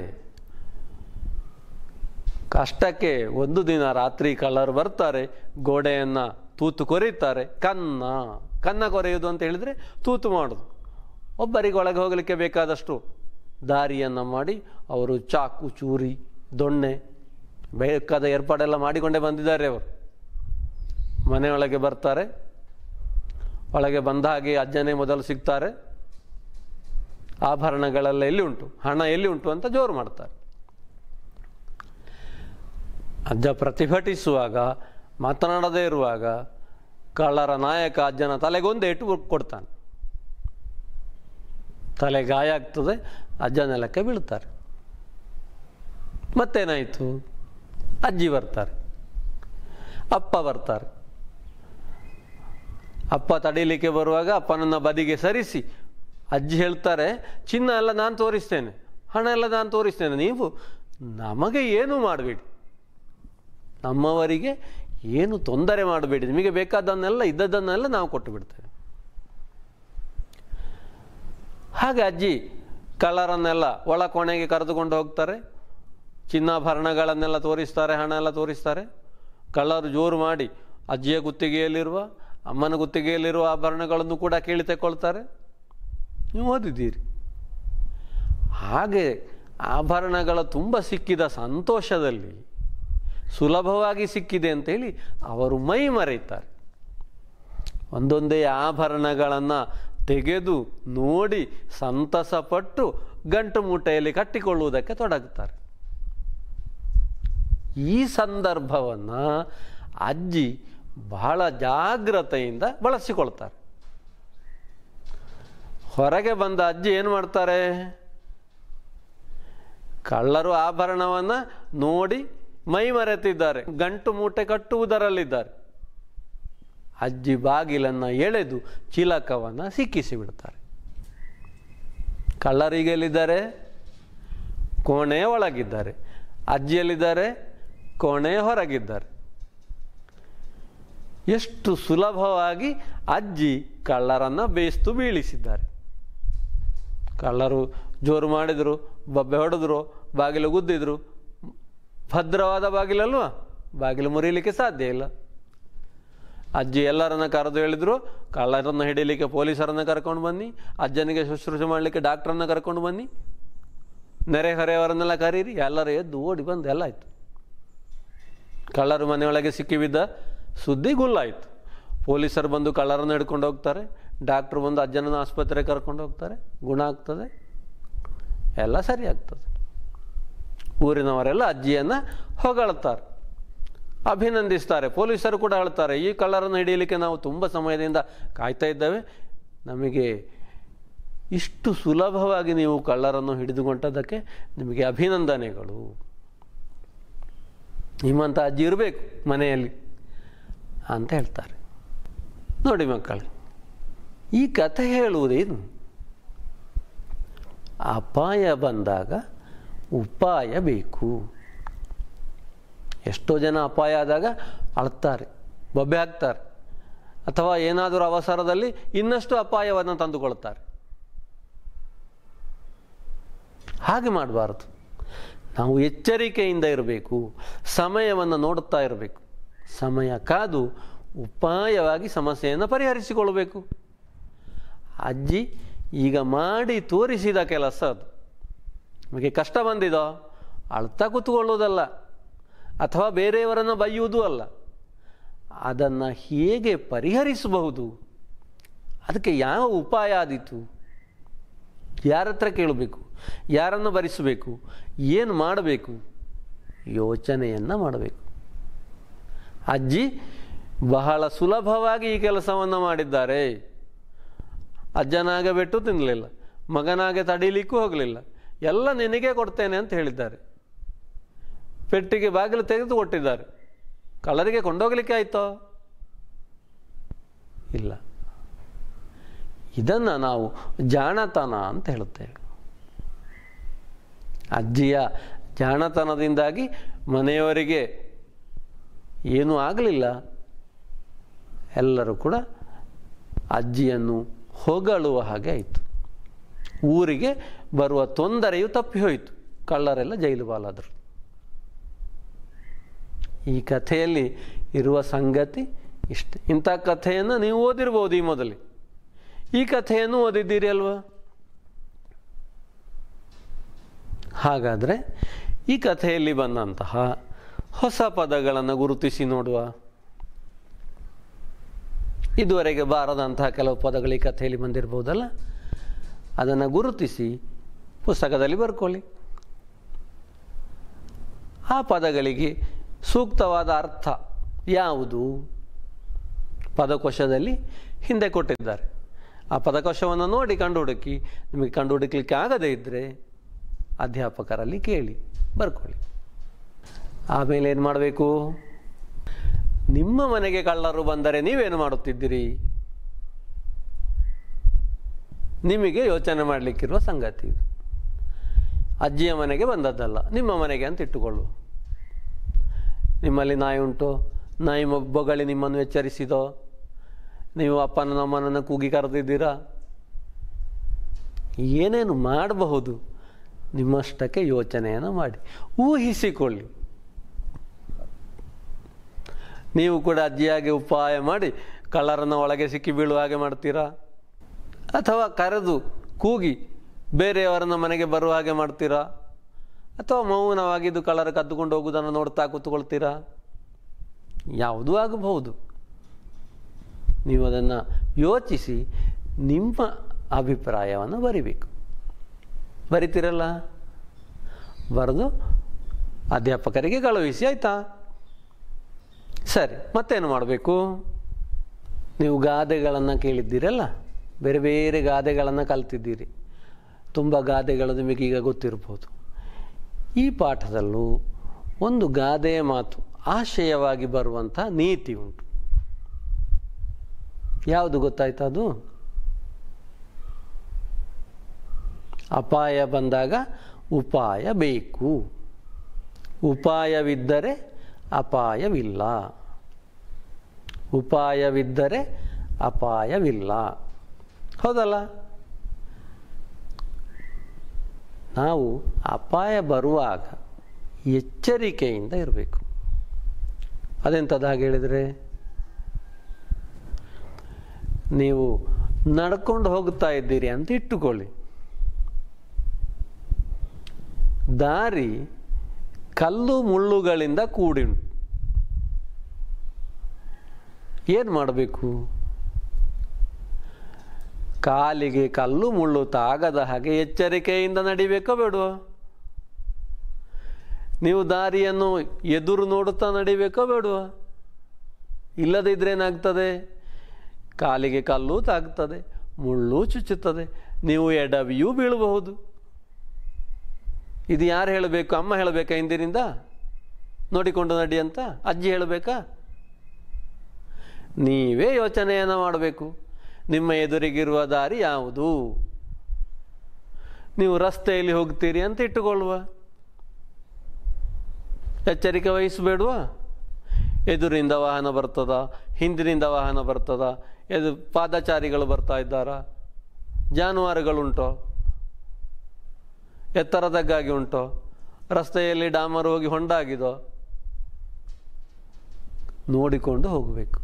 ಕಷ್ಟಕ್ಕೆ ಒಂದು ದಿನ ರಾತ್ರಿ ಕಳ್ಳರು ಬರ್ತಾರೆ ಗೋಡೆಯನ್ನು ತೂತು ಕೊರೀತಾರೆ ಕನ್ನ ಕನ್ನ ಕೊರೆಯುವುದು ಅಂತ ಹೇಳಿದರೆ ತೂತು ಮಾಡೋದು ಒಬ್ಬರಿಗೆ ಒಳಗೆ ಹೋಗಲಿಕ್ಕೆ ಬೇಕಾದಷ್ಟು ದಾರಿಯನ್ನು ಮಾಡಿ ಅವರು ಚಾಕು ಚೂರಿ ದೊಣ್ಣೆ ಬೇಕಾದ ಏರ್ಪಾಡೆಲ್ಲ ಮಾಡಿಕೊಂಡೇ ಬಂದಿದ್ದಾರೆ ಅವರು ಮನೆಯೊಳಗೆ ಬರ್ತಾರೆ ಒಳಗೆ ಬಂದ ಹಾಗೆ ಅಜ್ಜನೇ ಮೊದಲು ಸಿಗ್ತಾರೆ ಆಭರಣಗಳೆಲ್ಲ ಎಲ್ಲಿ ಉಂಟು ಹಣ ಎಲ್ಲಿ ಉಂಟು ಅಂತ ಜೋರು ಮಾಡ್ತಾರೆ ಅಜ್ಜ ಪ್ರತಿಭಟಿಸುವಾಗ ಮಾತನಾಡದೇ ಇರುವಾಗ ಕಳ್ಳರ ನಾಯಕ ಅಜ್ಜನ ತಲೆಗೊಂದು ಏಟು ಕೊಡ್ತಾನೆ ತಲೆ ಗಾಯ ಆಗ್ತದೆ ಅಜ್ಜ ನೆಲಕ್ಕೆ ಬೀಳ್ತಾರೆ ಮತ್ತೇನಾಯಿತು ಅಜ್ಜಿ ಬರ್ತಾರೆ ಅಪ್ಪ ಬರ್ತಾರೆ ಅಪ್ಪ ತಡೀಲಿಕ್ಕೆ ಬರುವಾಗ ಅಪ್ಪನನ್ನು ಬದಿಗೆ ಸರಿಸಿ ಅಜ್ಜಿ ಹೇಳ್ತಾರೆ ಚಿನ್ನ ಎಲ್ಲ ನಾನು ತೋರಿಸ್ತೇನೆ ಹಣ ಎಲ್ಲ ನಾನು ತೋರಿಸ್ತೇನೆ ನೀವು ನಮಗೆ ಏನೂ ಮಾಡಬೇಡಿ ನಮ್ಮವರಿಗೆ ಏನು ತೊಂದರೆ ಮಾಡಬೇಡಿ ನಿಮಗೆ ಬೇಕಾದನ್ನೆಲ್ಲ ಇದ್ದದ್ದನ್ನೆಲ್ಲ ನಾವು ಕೊಟ್ಟು ಬಿಡ್ತೇವೆ ಹಾಗೆ ಅಜ್ಜಿ ಕಳ್ಳರನ್ನೆಲ್ಲ ಒಳ ಕೋಣೆಗೆ ಕರೆದುಕೊಂಡು ಹೋಗ್ತಾರೆ ಚಿನ್ನಾಭರಣಗಳನ್ನೆಲ್ಲ ತೋರಿಸ್ತಾರೆ ಹಣ ಎಲ್ಲ ತೋರಿಸ್ತಾರೆ ಕಳ್ಳರು ಜೋರು ಮಾಡಿ ಅಜ್ಜಿಯ ಗುತ್ತಿಗೆಯಲ್ಲಿರುವ ಅಮ್ಮನ ಗುತ್ತಿಗೆಯಲ್ಲಿರುವ ಆಭರಣಗಳನ್ನು ಕೂಡ ಕೇಳಿ ತಗೊಳ್ತಾರೆ ನೀವು ಓದಿದ್ದೀರಿ ಹಾಗೆ ಆಭರಣಗಳ ತುಂಬ ಸಿಕ್ಕಿದ ಸಂತೋಷದಲ್ಲಿ ಸುಲಭವಾಗಿ ಸಿಕ್ಕಿದೆ ಅಂತೇಳಿ ಅವರು ಮೈ ಮರೆಯುತ್ತಾರೆ ಒಂದೊಂದೇ ಆಭರಣಗಳನ್ನು ತೆಗೆದು ನೋಡಿ ಸಂತಸಪಟ್ಟು ಗಂಟು ಮೂಟೆಯಲ್ಲಿ ಕಟ್ಟಿಕೊಳ್ಳುವುದಕ್ಕೆ ತೊಡಗುತ್ತಾರೆ ಈ ಸಂದರ್ಭವನ್ನು ಅಜ್ಜಿ ಬಹಳ ಜಾಗ್ರತೆಯಿಂದ ಬಳಸಿಕೊಳ್ತಾರೆ ಹೊರಗೆ ಬಂದ ಅಜ್ಜಿ ಏನು ಮಾಡ್ತಾರೆ ಕಳ್ಳರು ಆಭರಣವನ್ನು ನೋಡಿ ಮೈ ಮರೆತಿದ್ದಾರೆ ಗಂಟು ಮೂಟೆ ಕಟ್ಟುವುದರಲ್ಲಿದ್ದಾರೆ ಅಜ್ಜಿ ಬಾಗಿಲನ್ನು ಎಳೆದು ಚಿಲಕವನ್ನು ಸಿಕ್ಕಿಸಿ ಬಿಡ್ತಾರೆ ಕಳ್ಳರಿಗೆಲ್ಲಿದ್ದಾರೆ ಕೋಣೆಯ ಒಳಗಿದ್ದಾರೆ ಅಜ್ಜಿಯಲ್ಲಿದ್ದಾರೆ ಕೋಣೆಯ ಹೊರಗಿದ್ದಾರೆ ಎಷ್ಟು ಸುಲಭವಾಗಿ ಅಜ್ಜಿ ಕಳ್ಳರನ್ನು ಬೇಸ್ತು ಬೀಳಿಸಿದ್ದಾರೆ ಕಳ್ಳರು ಜೋರು ಮಾಡಿದರು ಬಬ್ಬೆ ಹೊಡೆದ್ರು ಬಾಗಿಲು ಗುದ್ದಿದ್ರು ಭದ್ರವಾದ ಬಾಗಿಲಲ್ವಾ ಬಾಗಿಲು ಮುರಿಲಿಕ್ಕೆ ಸಾಧ್ಯ ಇಲ್ಲ ಅಜ್ಜಿ ಎಲ್ಲರನ್ನ ಕರೆದು ಹೇಳಿದ್ರು ಕಳ್ಳರನ್ನು ಹಿಡೀಲಿಕ್ಕೆ ಪೊಲೀಸರನ್ನು ಕರ್ಕೊಂಡು ಬನ್ನಿ ಅಜ್ಜನಿಗೆ ಶುಶ್ರೂಷೆ ಮಾಡಲಿಕ್ಕೆ ಡಾಕ್ಟ್ರನ್ನ ಕರ್ಕೊಂಡು ಬನ್ನಿ ನೆರೆಹೊರೆಯವರನ್ನೆಲ್ಲ ಕರೀರಿ ಎಲ್ಲರೂ ಎದ್ದು ಓಡಿ ಬಂದು ಎಲ್ಲ ಆಯಿತು ಕಳ್ಳರು ಮನೆಯೊಳಗೆ ಸಿಕ್ಕಿಬಿದ್ದ ಸುದ್ದಿ ಗುಲ್ಲಾಯಿತು ಪೊಲೀಸರು ಬಂದು ಕಳ್ಳರನ್ನು ಹಿಡ್ಕೊಂಡು ಹೋಗ್ತಾರೆ ಡಾಕ್ಟ್ರು ಬಂದು ಅಜ್ಜನನ್ನು ಆಸ್ಪತ್ರೆಗೆ ಕರ್ಕೊಂಡು ಹೋಗ್ತಾರೆ ಗುಣ ಆಗ್ತದೆ ಎಲ್ಲ ಸರಿ ಆಗ್ತದೆ ಊರಿನವರೆಲ್ಲ ಅಜ್ಜಿಯನ್ನು ಹೊಗಳ್ತಾರೆ ಅಭಿನಂದಿಸ್ತಾರೆ ಪೊಲೀಸರು ಕೂಡ ಹೇಳ್ತಾರೆ ಈ ಕಳ್ಳರನ್ನು ಹಿಡಿಯಲಿಕ್ಕೆ ನಾವು ತುಂಬ ಸಮಯದಿಂದ ಕಾಯ್ತಾ ಇದ್ದೇವೆ ನಮಗೆ ಇಷ್ಟು ಸುಲಭವಾಗಿ ನೀವು ಕಳ್ಳರನ್ನು ಹಿಡಿದುಕೊಂಡದ್ದಕ್ಕೆ ನಿಮಗೆ ಅಭಿನಂದನೆಗಳು ನಿಮ್ಮಂಥ ಅಜ್ಜಿ ಇರಬೇಕು ಮನೆಯಲ್ಲಿ ಅಂತ ಹೇಳ್ತಾರೆ ನೋಡಿ ಮಕ್ಕಳು ಈ ಕಥೆ ಹೇಳುವುದೇನು ಅಪಾಯ ಬಂದಾಗ ಉಪಾಯ ಬೇಕು ಎಷ್ಟೋ ಜನ ಅಪಾಯ ಆದಾಗ ಅಳ್ತಾರೆ ಬೊಬ್ಬೆ ಹಾಕ್ತಾರೆ ಅಥವಾ ಏನಾದರೂ ಅವಸರದಲ್ಲಿ ಇನ್ನಷ್ಟು ಅಪಾಯವನ್ನು ತಂದುಕೊಳ್ತಾರೆ ಹಾಗೆ ಮಾಡಬಾರದು ನಾವು ಎಚ್ಚರಿಕೆಯಿಂದ ಇರಬೇಕು ಸಮಯವನ್ನು ನೋಡುತ್ತಾ ಇರಬೇಕು ಸಮಯ ಕಾದು ಉಪಾಯವಾಗಿ ಸಮಸ್ಯೆಯನ್ನು ಪರಿಹರಿಸಿಕೊಳ್ಬೇಕು ಅಜ್ಜಿ ಈಗ ಮಾಡಿ ತೋರಿಸಿದ ಕೆಲಸ ಅದು ನಿಮಗೆ ಕಷ್ಟ ಬಂದಿದೋ ಅಳ್ತಾ ಕೂತ್ಕೊಳ್ಳೋದಲ್ಲ ಅಥವಾ ಬೇರೆಯವರನ್ನು ಬೈಯುವುದೂ ಅಲ್ಲ ಅದನ್ನು ಹೇಗೆ ಪರಿಹರಿಸಬಹುದು ಅದಕ್ಕೆ ಯಾವ ಉಪಾಯ ಆದೀತು ಯಾರ ಹತ್ರ ಕೇಳಬೇಕು ಯಾರನ್ನು ಭರಿಸಬೇಕು ಏನು ಮಾಡಬೇಕು ಯೋಚನೆಯನ್ನು ಮಾಡಬೇಕು ಅಜ್ಜಿ ಬಹಳ ಸುಲಭವಾಗಿ ಈ ಕೆಲಸವನ್ನು ಮಾಡಿದ್ದಾರೆ ಅಜ್ಜನಾಗೆ ಬಿಟ್ಟು ತಿನ್ನಲಿಲ್ಲ ಮಗನಾಗೆ ತಡೀಲಿಕ್ಕೂ ಹೋಗಲಿಲ್ಲ ಎಲ್ಲ ನಿನಗೆ ಕೊಡ್ತೇನೆ ಅಂತ ಹೇಳಿದ್ದಾರೆ ಪೆಟ್ಟಿಗೆ ಬಾಗಿಲು ತೆಗೆದು ಕೊಟ್ಟಿದ್ದಾರೆ ಕಳ್ಳರಿಗೆ ಕೊಂಡೋಗ್ಲಿಕ್ಕೆ ಆಯ್ತೋ ಇಲ್ಲ ಇದನ್ನು ನಾವು ಜಾಣತನ ಅಂತ ಹೇಳುತ್ತೇವೆ ಅಜ್ಜಿಯ ಜಾಣತನದಿಂದಾಗಿ ಮನೆಯವರಿಗೆ ಏನೂ ಆಗಲಿಲ್ಲ ಎಲ್ಲರೂ ಕೂಡ ಅಜ್ಜಿಯನ್ನು ಹೊಗಳುವ ಹಾಗೆ ಆಯಿತು ಊರಿಗೆ ಬರುವ ತೊಂದರೆಯು ತಪ್ಪಿ ಹೋಯಿತು ಕಳ್ಳರೆಲ್ಲ ಜೈಲು ಬಾಲಾದರು ಈ ಕಥೆಯಲ್ಲಿ ಇರುವ ಸಂಗತಿ ಇಷ್ಟೆ ಇಂಥ ಕಥೆಯನ್ನು ನೀವು ಓದಿರ್ಬೋದು ಈ ಮೊದಲೇ ಈ ಕಥೆಯನ್ನು ಓದಿದ್ದೀರಿ ಅಲ್ವಾ ಹಾಗಾದರೆ ಈ ಕಥೆಯಲ್ಲಿ ಬಂದಂತಹ ಹೊಸ ಪದಗಳನ್ನು ಗುರುತಿಸಿ ನೋಡುವ ಇದುವರೆಗೆ ಬಾರದಂತಹ ಕೆಲವು ಪದಗಳು ಈ ಕಥೆಯಲ್ಲಿ ಬಂದಿರ್ಬೋದಲ್ಲ ಅದನ್ನು ಗುರುತಿಸಿ ಪುಸ್ತಕದಲ್ಲಿ ಬರ್ಕೊಳ್ಳಿ ಆ ಪದಗಳಿಗೆ ಸೂಕ್ತವಾದ ಅರ್ಥ ಯಾವುದು ಪದಕೋಶದಲ್ಲಿ ಹಿಂದೆ ಕೊಟ್ಟಿದ್ದಾರೆ ಆ ಪದಕೋಶವನ್ನು ನೋಡಿ ಕಂಡುಹುಡುಕಿ ನಿಮಗೆ ಕಂಡುಹುಡುಕ್ಲಿಕ್ಕೆ ಆಗದೇ ಇದ್ದರೆ ಅಧ್ಯಾಪಕರಲ್ಲಿ ಕೇಳಿ ಬರ್ಕೊಳ್ಳಿ ಆಮೇಲೆ ಏನು ಮಾಡಬೇಕು ನಿಮ್ಮ ಮನೆಗೆ ಕಳ್ಳರು ಬಂದರೆ ನೀವೇನು ಮಾಡುತ್ತಿದ್ದೀರಿ ನಿಮಗೆ ಯೋಚನೆ ಮಾಡಲಿಕ್ಕಿರುವ ಸಂಗತಿ ಇದು ಅಜ್ಜಿಯ ಮನೆಗೆ ಬಂದದ್ದಲ್ಲ ನಿಮ್ಮ ಮನೆಗೆ ಅಂತ ಇಟ್ಟುಕೊಳ್ಳು ನಿಮ್ಮಲ್ಲಿ ನಾಯಿ ಉಂಟು ನಾಯಿ ಮೊ- ಬೊಗಳಿ ನಿಮ್ಮನ್ನು ಎಚ್ಚರಿಸಿದೋ ನೀವು ಅಪ್ಪನ ನಮ್ಮನನ್ನು ಕೂಗಿ ಕರೆದಿದ್ದೀರಾ ಏನೇನು ಮಾಡಬಹುದು ನಿಮ್ಮಷ್ಟಕ್ಕೆ ಯೋಚನೆಯನ್ನು ಮಾಡಿ ಊಹಿಸಿಕೊಳ್ಳಿ ನೀವು ಕೂಡ ಅಜ್ಜಿಯಾಗಿ ಉಪಾಯ ಮಾಡಿ ಕಳ್ಳರನ್ನು ಒಳಗೆ ಸಿಕ್ಕಿ ಬೀಳುವ ಹಾಗೆ ಮಾಡ್ತೀರಾ ಅಥವಾ ಕರೆದು ಕೂಗಿ ಬೇರೆಯವರನ್ನ ಮನೆಗೆ ಬರುವ ಹಾಗೆ ಮಾಡ್ತೀರಾ ಅಥವಾ ಮೌನವಾಗಿದ್ದು ಕಳ್ಳರ ಕದ್ದುಕೊಂಡು ಹೋಗುವುದನ್ನು ನೋಡ್ತಾ ಕೂತ್ಕೊಳ್ತೀರಾ ಯಾವುದೂ ಆಗಬಹುದು ನೀವು ಅದನ್ನು ಯೋಚಿಸಿ ನಿಮ್ಮ ಅಭಿಪ್ರಾಯವನ್ನು ಬರಿಬೇಕು ಬರಿತೀರಲ್ಲ ಬರೆದು ಅಧ್ಯಾಪಕರಿಗೆ ಕಳುಹಿಸಿ ಆಯಿತಾ ಸರಿ ಮತ್ತೇನು ಮಾಡಬೇಕು ನೀವು ಗಾದೆಗಳನ್ನು ಕೇಳಿದ್ದೀರಲ್ಲ ಬೇರೆ ಬೇರೆ ಗಾದೆಗಳನ್ನು ಕಲ್ತಿದ್ದೀರಿ ತುಂಬ ಗಾದೆಗಳು ನಿಮಗೀಗ ಗೊತ್ತಿರ್ಬೋದು ಈ ಪಾಠದಲ್ಲೂ ಒಂದು ಗಾದೆಯ ಮಾತು ಆಶಯವಾಗಿ ಬರುವಂಥ ನೀತಿ ಉಂಟು ಯಾವುದು ಗೊತ್ತಾಯ್ತು ಅದು ಅಪಾಯ ಬಂದಾಗ ಉಪಾಯ ಬೇಕು ಉಪಾಯವಿದ್ದರೆ ಅಪಾಯವಿಲ್ಲ ಉಪಾಯವಿದ್ದರೆ ಅಪಾಯವಿಲ್ಲ ಹೌದಲ್ಲ ನಾವು ಅಪಾಯ ಬರುವಾಗ ಎಚ್ಚರಿಕೆಯಿಂದ ಇರಬೇಕು ಅದೆಂಥದ್ದು ಹಾಗೆ ಹೇಳಿದರೆ ನೀವು ನಡ್ಕೊಂಡು ಹೋಗ್ತಾ ಇದ್ದೀರಿ ಅಂತ ಇಟ್ಟುಕೊಳ್ಳಿ ದಾರಿ ಕಲ್ಲು ಮುಳ್ಳುಗಳಿಂದ ಕೂಡಿಂಟು ಏನು ಮಾಡಬೇಕು ಕಾಲಿಗೆ ಕಲ್ಲು ಮುಳ್ಳು ತಾಗದ ಹಾಗೆ ಎಚ್ಚರಿಕೆಯಿಂದ ನಡಿಬೇಕೋ ಬೇಡವೋ ನೀವು ದಾರಿಯನ್ನು ಎದುರು ನೋಡುತ್ತಾ ನಡಿಬೇಕೋ ಬೇಡವೋ ಇಲ್ಲದಿದ್ದರೆ ಏನಾಗ್ತದೆ ಕಾಲಿಗೆ ಕಲ್ಲು ತಾಗ್ತದೆ ಮುಳ್ಳು ಚುಚ್ಚುತ್ತದೆ ನೀವು ಎಡವಿಯೂ ಬೀಳಬಹುದು ಇದು ಯಾರು ಹೇಳಬೇಕು ಅಮ್ಮ ಹೇಳಬೇಕಾ ಹಿಂದಿನಿಂದ ನೋಡಿಕೊಂಡು ನಡಿ ಅಂತ ಅಜ್ಜಿ ಹೇಳಬೇಕಾ ನೀವೇ ಯೋಚನೆಯನ್ನು ಮಾಡಬೇಕು ನಿಮ್ಮ ಎದುರಿಗಿರುವ ದಾರಿ ಯಾವುದು ನೀವು ರಸ್ತೆಯಲ್ಲಿ ಹೋಗ್ತೀರಿ ಅಂತ ಇಟ್ಟುಕೊಳ್ಳುವ ಎಚ್ಚರಿಕೆ ವಹಿಸಬೇಡುವ ಎದುರಿಂದ ವಾಹನ ಬರ್ತದ ಹಿಂದಿನಿಂದ ವಾಹನ ಬರ್ತದ ಎದು ಪಾದಚಾರಿಗಳು ಬರ್ತಾ ಇದ್ದಾರಾ ಜಾನುವಾರುಗಳುಂಟೋ ಎತ್ತರದಗ್ಗಾಗಿ ಉಂಟೋ ರಸ್ತೆಯಲ್ಲಿ ಡಾಮರ್ ಹೋಗಿ ಹೊಂಡಾಗಿದೋ ನೋಡಿಕೊಂಡು ಹೋಗಬೇಕು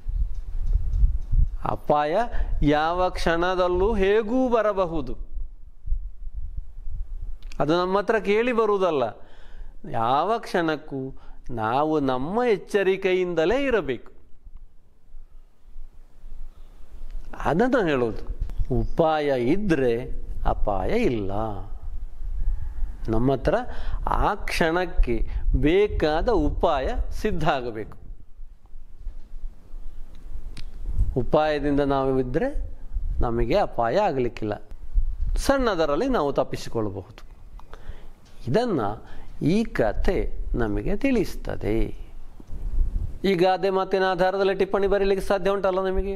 ಅಪಾಯ ಯಾವ ಕ್ಷಣದಲ್ಲೂ ಹೇಗೂ ಬರಬಹುದು ಅದು ನಮ್ಮ ಹತ್ರ ಕೇಳಿ ಬರುವುದಲ್ಲ ಯಾವ ಕ್ಷಣಕ್ಕೂ ನಾವು ನಮ್ಮ ಎಚ್ಚರಿಕೆಯಿಂದಲೇ ಇರಬೇಕು ಅದನ್ನು ಹೇಳೋದು ಉಪಾಯ ಇದ್ದರೆ ಅಪಾಯ ಇಲ್ಲ ನಮ್ಮ ಹತ್ರ ಆ ಕ್ಷಣಕ್ಕೆ ಬೇಕಾದ ಉಪಾಯ ಸಿದ್ಧ ಆಗಬೇಕು ಉಪಾಯದಿಂದ ನಾವು ಇದ್ದರೆ ನಮಗೆ ಅಪಾಯ ಆಗಲಿಕ್ಕಿಲ್ಲ ಸಣ್ಣದರಲ್ಲಿ ನಾವು ತಪ್ಪಿಸಿಕೊಳ್ಳಬಹುದು ಇದನ್ನು ಈ ಕಥೆ ನಮಗೆ ತಿಳಿಸ್ತದೆ ಈ ಗಾದೆ ಮಾತಿನ ಆಧಾರದಲ್ಲಿ ಟಿಪ್ಪಣಿ ಬರೀಲಿಕ್ಕೆ ಸಾಧ್ಯ ಉಂಟಲ್ಲ ನಿಮಗೆ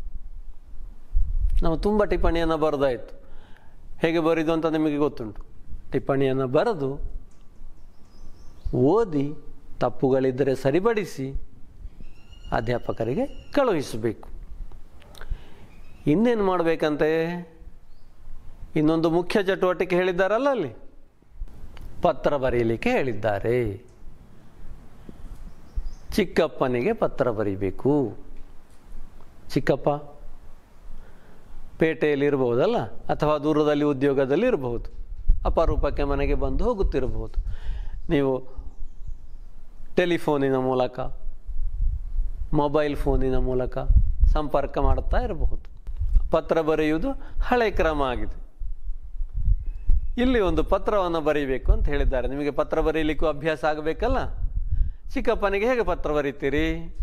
ನಾವು ತುಂಬ ಟಿಪ್ಪಣಿಯನ್ನು ಬರೆದಾಯಿತು ಹೇಗೆ ಬರೆದು ಅಂತ ನಿಮಗೆ ಗೊತ್ತುಂಟು ಟಿಪ್ಪಣಿಯನ್ನು ಬರೆದು ಓದಿ ತಪ್ಪುಗಳಿದ್ದರೆ ಸರಿಪಡಿಸಿ ಅಧ್ಯಾಪಕರಿಗೆ ಕಳುಹಿಸಬೇಕು ಇನ್ನೇನು ಮಾಡಬೇಕಂತೆ ಇನ್ನೊಂದು ಮುಖ್ಯ ಚಟುವಟಿಕೆ ಹೇಳಿದ್ದಾರಲ್ಲ ಅಲ್ಲಿ ಪತ್ರ ಬರೀಲಿಕ್ಕೆ ಹೇಳಿದ್ದಾರೆ ಚಿಕ್ಕಪ್ಪನಿಗೆ ಪತ್ರ ಬರೀಬೇಕು ಚಿಕ್ಕಪ್ಪ ಪೇಟೆಯಲ್ಲಿ ಇರಬಹುದಲ್ಲ ಅಥವಾ ದೂರದಲ್ಲಿ ಉದ್ಯೋಗದಲ್ಲಿ ಇರಬಹುದು ಅಪರೂಪಕ್ಕೆ ಮನೆಗೆ ಬಂದು ಹೋಗುತ್ತಿರಬಹುದು ನೀವು ಟೆಲಿಫೋನಿನ ಮೂಲಕ ಮೊಬೈಲ್ ಫೋನಿನ ಮೂಲಕ ಸಂಪರ್ಕ ಮಾಡುತ್ತಾ ಇರಬಹುದು ಪತ್ರ ಬರೆಯುವುದು ಹಳೆ ಕ್ರಮ ಆಗಿದೆ ಇಲ್ಲಿ ಒಂದು ಪತ್ರವನ್ನು ಬರೀಬೇಕು ಅಂತ ಹೇಳಿದ್ದಾರೆ ನಿಮಗೆ ಪತ್ರ ಬರೀಲಿಕ್ಕೂ ಅಭ್ಯಾಸ ಆಗಬೇಕಲ್ಲ ಚಿಕ್ಕಪ್ಪನಿಗೆ ಹೇಗೆ ಪತ್ರ ಬರೀತೀರಿ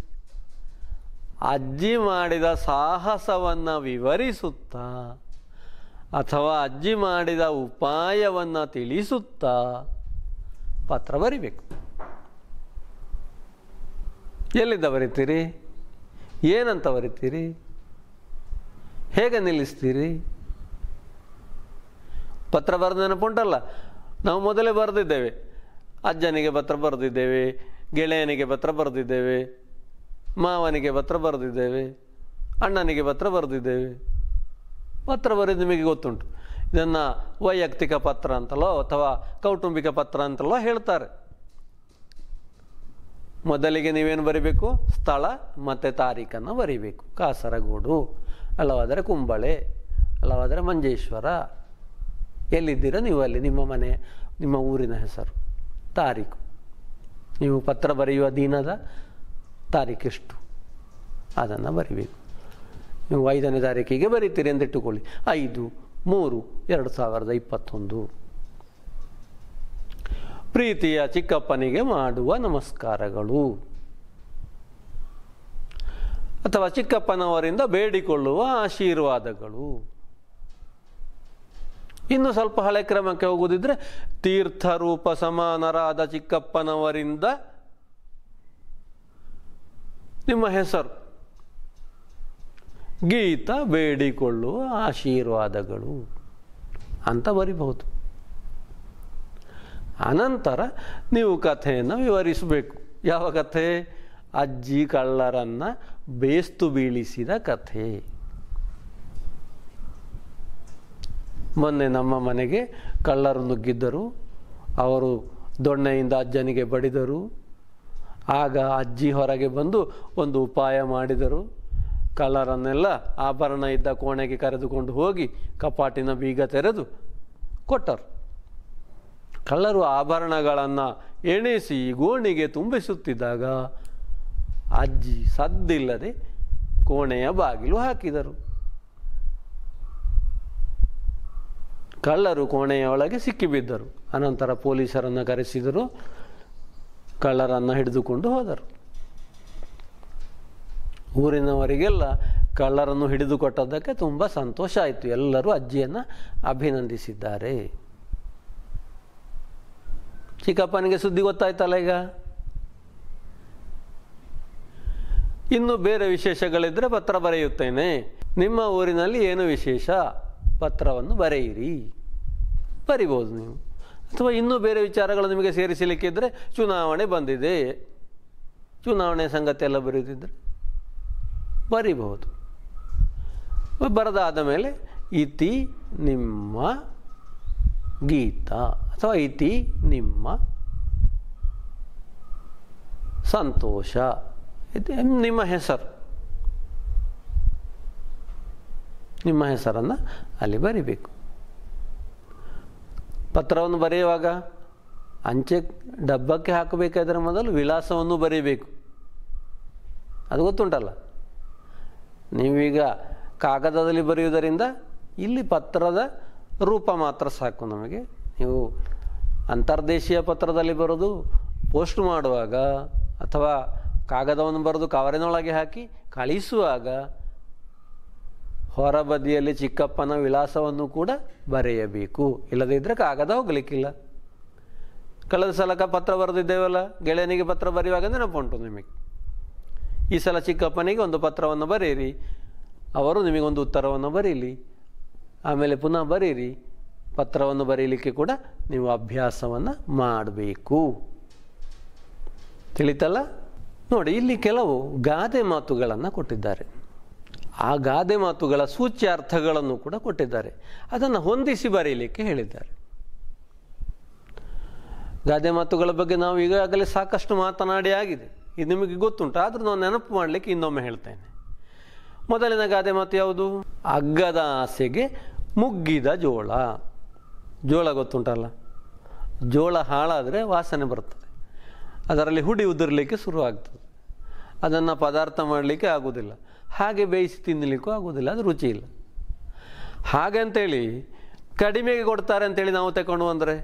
ಅಜ್ಜಿ ಮಾಡಿದ ಸಾಹಸವನ್ನು ವಿವರಿಸುತ್ತಾ ಅಥವಾ ಅಜ್ಜಿ ಮಾಡಿದ ಉಪಾಯವನ್ನು ತಿಳಿಸುತ್ತಾ ಪತ್ರ ಬರಿಬೇಕು ಎಲ್ಲಿಂದ ಬರಿತೀರಿ ಏನಂತ ಬರಿತೀರಿ ಹೇಗೆ ನಿಲ್ಲಿಸ್ತೀರಿ ಪತ್ರ ಬರೆದ ನೆನಪುಂಟಲ್ಲ ನಾವು ಮೊದಲೇ ಬರೆದಿದ್ದೇವೆ ಅಜ್ಜನಿಗೆ ಪತ್ರ ಬರೆದಿದ್ದೇವೆ ಗೆಳೆಯನಿಗೆ ಪತ್ರ ಬರೆದಿದ್ದೇವೆ ಮಾವನಿಗೆ ಪತ್ರ ಬರೆದಿದ್ದೇವೆ ಅಣ್ಣನಿಗೆ ಪತ್ರ ಬರೆದಿದ್ದೇವೆ ಪತ್ರ ಬರೆದು ನಿಮಗೆ ಗೊತ್ತುಂಟು ಇದನ್ನು ವೈಯಕ್ತಿಕ ಪತ್ರ ಅಂತಲೋ ಅಥವಾ ಕೌಟುಂಬಿಕ ಪತ್ರ ಅಂತಲೋ ಹೇಳ್ತಾರೆ ಮೊದಲಿಗೆ ನೀವೇನು ಬರಿಬೇಕು ಸ್ಥಳ ಮತ್ತು ತಾರೀಖನ್ನು ಬರಿಬೇಕು ಕಾಸರಗೋಡು ಅಲ್ಲವಾದರೆ ಕುಂಬಳೆ ಅಲ್ಲವಾದರೆ ಮಂಜೇಶ್ವರ ಎಲ್ಲಿದ್ದೀರೋ ನೀವು ಅಲ್ಲಿ ನಿಮ್ಮ ಮನೆ ನಿಮ್ಮ ಊರಿನ ಹೆಸರು ತಾರೀಕು ನೀವು ಪತ್ರ ಬರೆಯುವ ದಿನದ ತಾರೀಕೆಷ್ಟು ಅದನ್ನು ಬರಿಬೇಕು ನೀವು ಐದನೇ ತಾರೀಕಿಗೆ ಬರೀತೀರಿ ಅಂತ ಇಟ್ಟುಕೊಳ್ಳಿ ಐದು ಮೂರು ಎರಡು ಸಾವಿರದ ಇಪ್ಪತ್ತೊಂದು ಪ್ರೀತಿಯ ಚಿಕ್ಕಪ್ಪನಿಗೆ ಮಾಡುವ ನಮಸ್ಕಾರಗಳು ಅಥವಾ ಚಿಕ್ಕಪ್ಪನವರಿಂದ ಬೇಡಿಕೊಳ್ಳುವ ಆಶೀರ್ವಾದಗಳು ಇನ್ನು ಸ್ವಲ್ಪ ಹಳೆ ಕ್ರಮಕ್ಕೆ ಹೋಗುವುದಿದ್ರೆ ತೀರ್ಥರೂಪ ಸಮಾನರಾದ ಚಿಕ್ಕಪ್ಪನವರಿಂದ ನಿಮ್ಮ ಹೆಸರು ಗೀತ ಬೇಡಿಕೊಳ್ಳುವ ಆಶೀರ್ವಾದಗಳು ಅಂತ ಬರಿಬಹುದು ಅನಂತರ ನೀವು ಕಥೆಯನ್ನು ವಿವರಿಸಬೇಕು ಯಾವ ಕಥೆ ಅಜ್ಜಿ ಕಳ್ಳರನ್ನು ಬೇಸ್ತು ಬೀಳಿಸಿದ ಕಥೆ ಮೊನ್ನೆ ನಮ್ಮ ಮನೆಗೆ ಕಳ್ಳರು ನುಗ್ಗಿದ್ದರು ಅವರು ದೊಣ್ಣೆಯಿಂದ ಅಜ್ಜನಿಗೆ ಬಡಿದರು ಆಗ ಅಜ್ಜಿ ಹೊರಗೆ ಬಂದು ಒಂದು ಉಪಾಯ ಮಾಡಿದರು ಕಳ್ಳರನ್ನೆಲ್ಲ ಆಭರಣ ಇದ್ದ ಕೋಣೆಗೆ ಕರೆದುಕೊಂಡು ಹೋಗಿ ಕಪಾಟಿನ ಬೀಗ ತೆರೆದು ಕೊಟ್ಟರು ಕಳ್ಳರು ಆಭರಣಗಳನ್ನು ಎಣಿಸಿ ಗೋಣಿಗೆ ತುಂಬಿಸುತ್ತಿದ್ದಾಗ ಅಜ್ಜಿ ಸದ್ದಿಲ್ಲದೆ ಕೋಣೆಯ ಬಾಗಿಲು ಹಾಕಿದರು ಕಳ್ಳರು ಕೋಣೆಯ ಒಳಗೆ ಸಿಕ್ಕಿಬಿದ್ದರು ಅನಂತರ ಪೊಲೀಸರನ್ನು ಕರೆಸಿದರು ಕಳ್ಳರನ್ನು ಹಿಡಿದುಕೊಂಡು ಹೋದರು ಊರಿನವರಿಗೆಲ್ಲ ಕಳ್ಳರನ್ನು ಹಿಡಿದು ಕೊಟ್ಟದ್ದಕ್ಕೆ ತುಂಬ ಸಂತೋಷ ಆಯಿತು ಎಲ್ಲರೂ ಅಜ್ಜಿಯನ್ನು ಅಭಿನಂದಿಸಿದ್ದಾರೆ ಚಿಕ್ಕಪ್ಪನಿಗೆ ಸುದ್ದಿ ಗೊತ್ತಾಯ್ತಲ್ಲ ಈಗ ಇನ್ನು ಬೇರೆ ವಿಶೇಷಗಳಿದ್ದರೆ ಪತ್ರ ಬರೆಯುತ್ತೇನೆ ನಿಮ್ಮ ಊರಿನಲ್ಲಿ ಏನು ವಿಶೇಷ ಪತ್ರವನ್ನು ಬರೆಯಿರಿ ಬರಿಬೋದು ನೀವು ಅಥವಾ ಇನ್ನೂ ಬೇರೆ ವಿಚಾರಗಳು ನಿಮಗೆ ಸೇರಿಸಲಿಕ್ಕಿದ್ರೆ ಚುನಾವಣೆ ಬಂದಿದೆ ಚುನಾವಣೆ ಸಂಗತಿ ಎಲ್ಲ ಬರೆಯುತ್ತಿದ್ದರೆ ಬರಿಬಹುದು ಬರದಾದ ಮೇಲೆ ಇತಿ ನಿಮ್ಮ ಗೀತ ಅಥವಾ ಇತಿ ನಿಮ್ಮ ಸಂತೋಷ ಇದು ನಿಮ್ಮ ಹೆಸರು ನಿಮ್ಮ ಹೆಸರನ್ನು ಅಲ್ಲಿ ಬರಿಬೇಕು ಪತ್ರವನ್ನು ಬರೆಯುವಾಗ ಅಂಚೆ ಡಬ್ಬಕ್ಕೆ ಹಾಕಬೇಕಾದ್ರೆ ಮೊದಲು ವಿಳಾಸವನ್ನು ಬರೀಬೇಕು ಅದು ಗೊತ್ತುಂಟಲ್ಲ ನೀವೀಗ ಕಾಗದದಲ್ಲಿ ಬರೆಯುವುದರಿಂದ ಇಲ್ಲಿ ಪತ್ರದ ರೂಪ ಮಾತ್ರ ಸಾಕು ನಮಗೆ ನೀವು ಅಂತರ್ದೇಶೀಯ ಪತ್ರದಲ್ಲಿ ಬರೋದು ಪೋಸ್ಟ್ ಮಾಡುವಾಗ ಅಥವಾ ಕಾಗದವನ್ನು ಬರೆದು ಕವರಿನೊಳಗೆ ಹಾಕಿ ಕಳಿಸುವಾಗ ಹೊರಬದಿಯಲ್ಲಿ ಚಿಕ್ಕಪ್ಪನ ವಿಳಾಸವನ್ನು ಕೂಡ ಬರೆಯಬೇಕು ಇಲ್ಲದೇ ಇದ್ದರೆ ಕಾಗದ ಹೋಗಲಿಕ್ಕಿಲ್ಲ ಕಳೆದ ಸಲಕ ಪತ್ರ ಬರೆದಿದ್ದೇವಲ್ಲ ಗೆಳೆಯನಿಗೆ ಪತ್ರ ಬರೆಯುವಾಗ ನೆನಪುಂಟು ನಿಮಗೆ ಈ ಸಲ ಚಿಕ್ಕಪ್ಪನಿಗೆ ಒಂದು ಪತ್ರವನ್ನು ಬರೆಯಿರಿ ಅವರು ನಿಮಗೊಂದು ಉತ್ತರವನ್ನು ಬರೀಲಿ ಆಮೇಲೆ ಪುನಃ ಬರೀರಿ ಪತ್ರವನ್ನು ಬರೀಲಿಕ್ಕೆ ಕೂಡ ನೀವು ಅಭ್ಯಾಸವನ್ನು ಮಾಡಬೇಕು ತಿಳಿತಲ್ಲ ನೋಡಿ ಇಲ್ಲಿ ಕೆಲವು ಗಾದೆ ಮಾತುಗಳನ್ನು ಕೊಟ್ಟಿದ್ದಾರೆ ಆ ಗಾದೆ ಮಾತುಗಳ ಸೂಚ್ಯಾರ್ಥಗಳನ್ನು ಕೂಡ ಕೊಟ್ಟಿದ್ದಾರೆ ಅದನ್ನು ಹೊಂದಿಸಿ ಬರೀಲಿಕ್ಕೆ ಹೇಳಿದ್ದಾರೆ ಗಾದೆ ಮಾತುಗಳ ಬಗ್ಗೆ ನಾವು ಈಗಾಗಲೇ ಸಾಕಷ್ಟು ಮಾತನಾಡಿ ಆಗಿದೆ ಇದು ನಿಮಗೆ ಗೊತ್ತುಂಟು ಆದರೂ ನಾನು ನೆನಪು ಮಾಡಲಿಕ್ಕೆ ಇನ್ನೊಮ್ಮೆ ಹೇಳ್ತೇನೆ ಮೊದಲಿನ ಗಾದೆ ಮಾತು ಯಾವುದು ಅಗ್ಗದ ಆಸೆಗೆ ಮುಗ್ಗಿದ ಜೋಳ ಜೋಳ ಗೊತ್ತುಂಟಲ್ಲ ಜೋಳ ಹಾಳಾದರೆ ವಾಸನೆ ಬರ್ತದೆ ಅದರಲ್ಲಿ ಹುಡಿ ಉದುರಲಿಕ್ಕೆ ಶುರುವಾಗ್ತದೆ ಅದನ್ನು ಪದಾರ್ಥ ಮಾಡಲಿಕ್ಕೆ ಆಗೋದಿಲ್ಲ ಹಾಗೆ ಬೇಯಿಸಿ ತಿನ್ನಲಿಕ್ಕೂ ಆಗೋದಿಲ್ಲ ಅದು ರುಚಿ ಇಲ್ಲ ಹಾಗೆ ಅಂತೇಳಿ ಕಡಿಮೆಗೆ ಕೊಡ್ತಾರೆ ಅಂತೇಳಿ ನಾವು ತಗೊಂಡು ಬಂದರೆ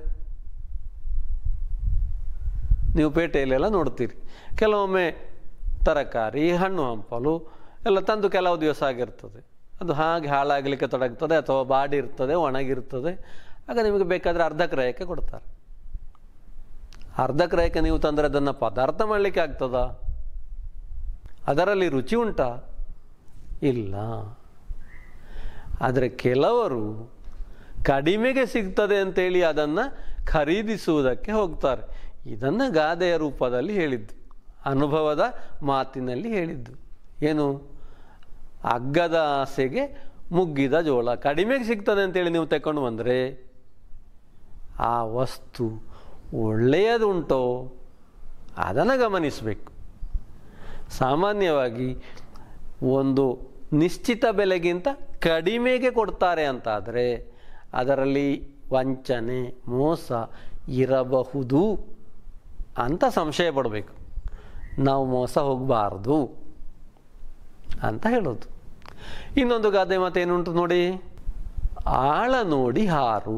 ನೀವು ಪೇಟೆಯಲ್ಲೆಲ್ಲ ನೋಡ್ತೀರಿ ಕೆಲವೊಮ್ಮೆ ತರಕಾರಿ ಹಣ್ಣು ಹಂಪಲು ಎಲ್ಲ ತಂದು ಕೆಲವು ದಿವಸ ಆಗಿರ್ತದೆ ಅದು ಹಾಗೆ ಹಾಳಾಗಲಿಕ್ಕೆ ತೊಡಗ್ತದೆ ಅಥವಾ ಬಾಡಿ ಇರ್ತದೆ ಒಣಗಿರ್ತದೆ ಆಗ ನಿಮಗೆ ಬೇಕಾದರೆ ಅರ್ಧ ಕ್ರಯಕ್ಕೆ ಕೊಡ್ತಾರೆ ಅರ್ಧ ಕ್ರಯಕ್ಕೆ ನೀವು ತಂದರೆ ಅದನ್ನು ಪದಾರ್ಥ ಮಾಡಲಿಕ್ಕೆ ಆಗ್ತದಾ ಅದರಲ್ಲಿ ರುಚಿ ಉಂಟಾ ಇಲ್ಲ ಆದರೆ ಕೆಲವರು ಕಡಿಮೆಗೆ ಸಿಗ್ತದೆ ಅಂತೇಳಿ ಅದನ್ನು ಖರೀದಿಸುವುದಕ್ಕೆ ಹೋಗ್ತಾರೆ ಇದನ್ನು ಗಾದೆಯ ರೂಪದಲ್ಲಿ ಹೇಳಿದ್ದು ಅನುಭವದ ಮಾತಿನಲ್ಲಿ ಹೇಳಿದ್ದು ಏನು ಅಗ್ಗದ ಆಸೆಗೆ ಮುಗ್ಗಿದ ಜೋಳ ಕಡಿಮೆಗೆ ಸಿಗ್ತದೆ ಅಂತೇಳಿ ನೀವು ತಗೊಂಡು ಬಂದರೆ ಆ ವಸ್ತು ಒಳ್ಳೆಯದುಂಟೋ ಅದನ್ನು ಗಮನಿಸಬೇಕು ಸಾಮಾನ್ಯವಾಗಿ ಒಂದು ನಿಶ್ಚಿತ ಬೆಲೆಗಿಂತ ಕಡಿಮೆಗೆ ಕೊಡ್ತಾರೆ ಅಂತಾದರೆ ಅದರಲ್ಲಿ ವಂಚನೆ ಮೋಸ ಇರಬಹುದು ಅಂತ ಸಂಶಯ ಪಡಬೇಕು ನಾವು ಮೋಸ ಹೋಗಬಾರ್ದು ಅಂತ ಹೇಳೋದು ಇನ್ನೊಂದು ಗಾದೆ ಮತ್ತೇನುಂಟು ನೋಡಿ ಆಳ ನೋಡಿ ಹಾರು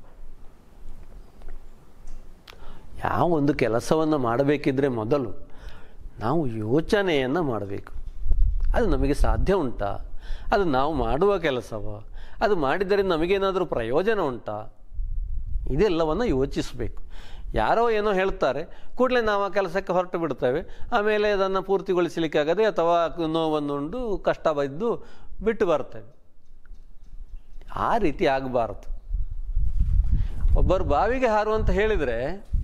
ಯಾವ ಒಂದು ಕೆಲಸವನ್ನು ಮಾಡಬೇಕಿದ್ರೆ ಮೊದಲು ನಾವು ಯೋಚನೆಯನ್ನು ಮಾಡಬೇಕು ಅದು ನಮಗೆ ಸಾಧ್ಯ ಉಂಟಾ ಅದು ನಾವು ಮಾಡುವ ಕೆಲಸವ ಅದು ಮಾಡಿದರೆ ನಮಗೇನಾದರೂ ಪ್ರಯೋಜನ ಉಂಟಾ ಇದೆಲ್ಲವನ್ನು ಯೋಚಿಸಬೇಕು ಯಾರೋ ಏನೋ ಹೇಳ್ತಾರೆ ಕೂಡಲೇ ನಾವು ಆ ಕೆಲಸಕ್ಕೆ ಹೊರಟು ಬಿಡ್ತೇವೆ ಆಮೇಲೆ ಅದನ್ನು ಪೂರ್ತಿಗೊಳಿಸಲಿಕ್ಕಾಗದೆ ಅಥವಾ ನೋವನ್ನುಂಡು ಕಷ್ಟ ಬದ್ದು ಬಿಟ್ಟು ಬರ್ತೇವೆ ಆ ರೀತಿ ಆಗಬಾರ್ದು ಒಬ್ಬರು ಬಾವಿಗೆ ಹಾರು ಅಂತ ಹೇಳಿದರೆ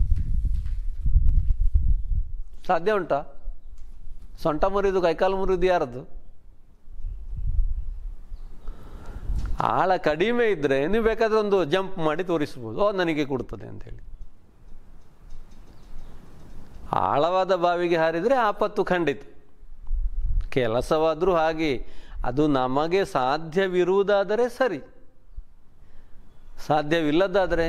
ಸಾಧ್ಯ ಉಂಟಾ ಸೊಂಟ ಮುರಿದು ಕೈಕಾಲು ಮುರಿದು ಯಾರದು ಆಳ ಕಡಿಮೆ ಇದ್ದರೆ ನೀವು ಬೇಕಾದ್ರೆ ಒಂದು ಜಂಪ್ ಮಾಡಿ ತೋರಿಸ್ಬೋದು ಓ ನನಗೆ ಕೊಡ್ತದೆ ಅಂತೇಳಿ ಆಳವಾದ ಬಾವಿಗೆ ಹಾರಿದರೆ ಆಪತ್ತು ಖಂಡಿತ ಕೆಲಸವಾದರೂ ಹಾಗೆ ಅದು ನಮಗೆ ಸಾಧ್ಯವಿರುವುದಾದರೆ ಸರಿ ಸಾಧ್ಯವಿಲ್ಲದಾದರೆ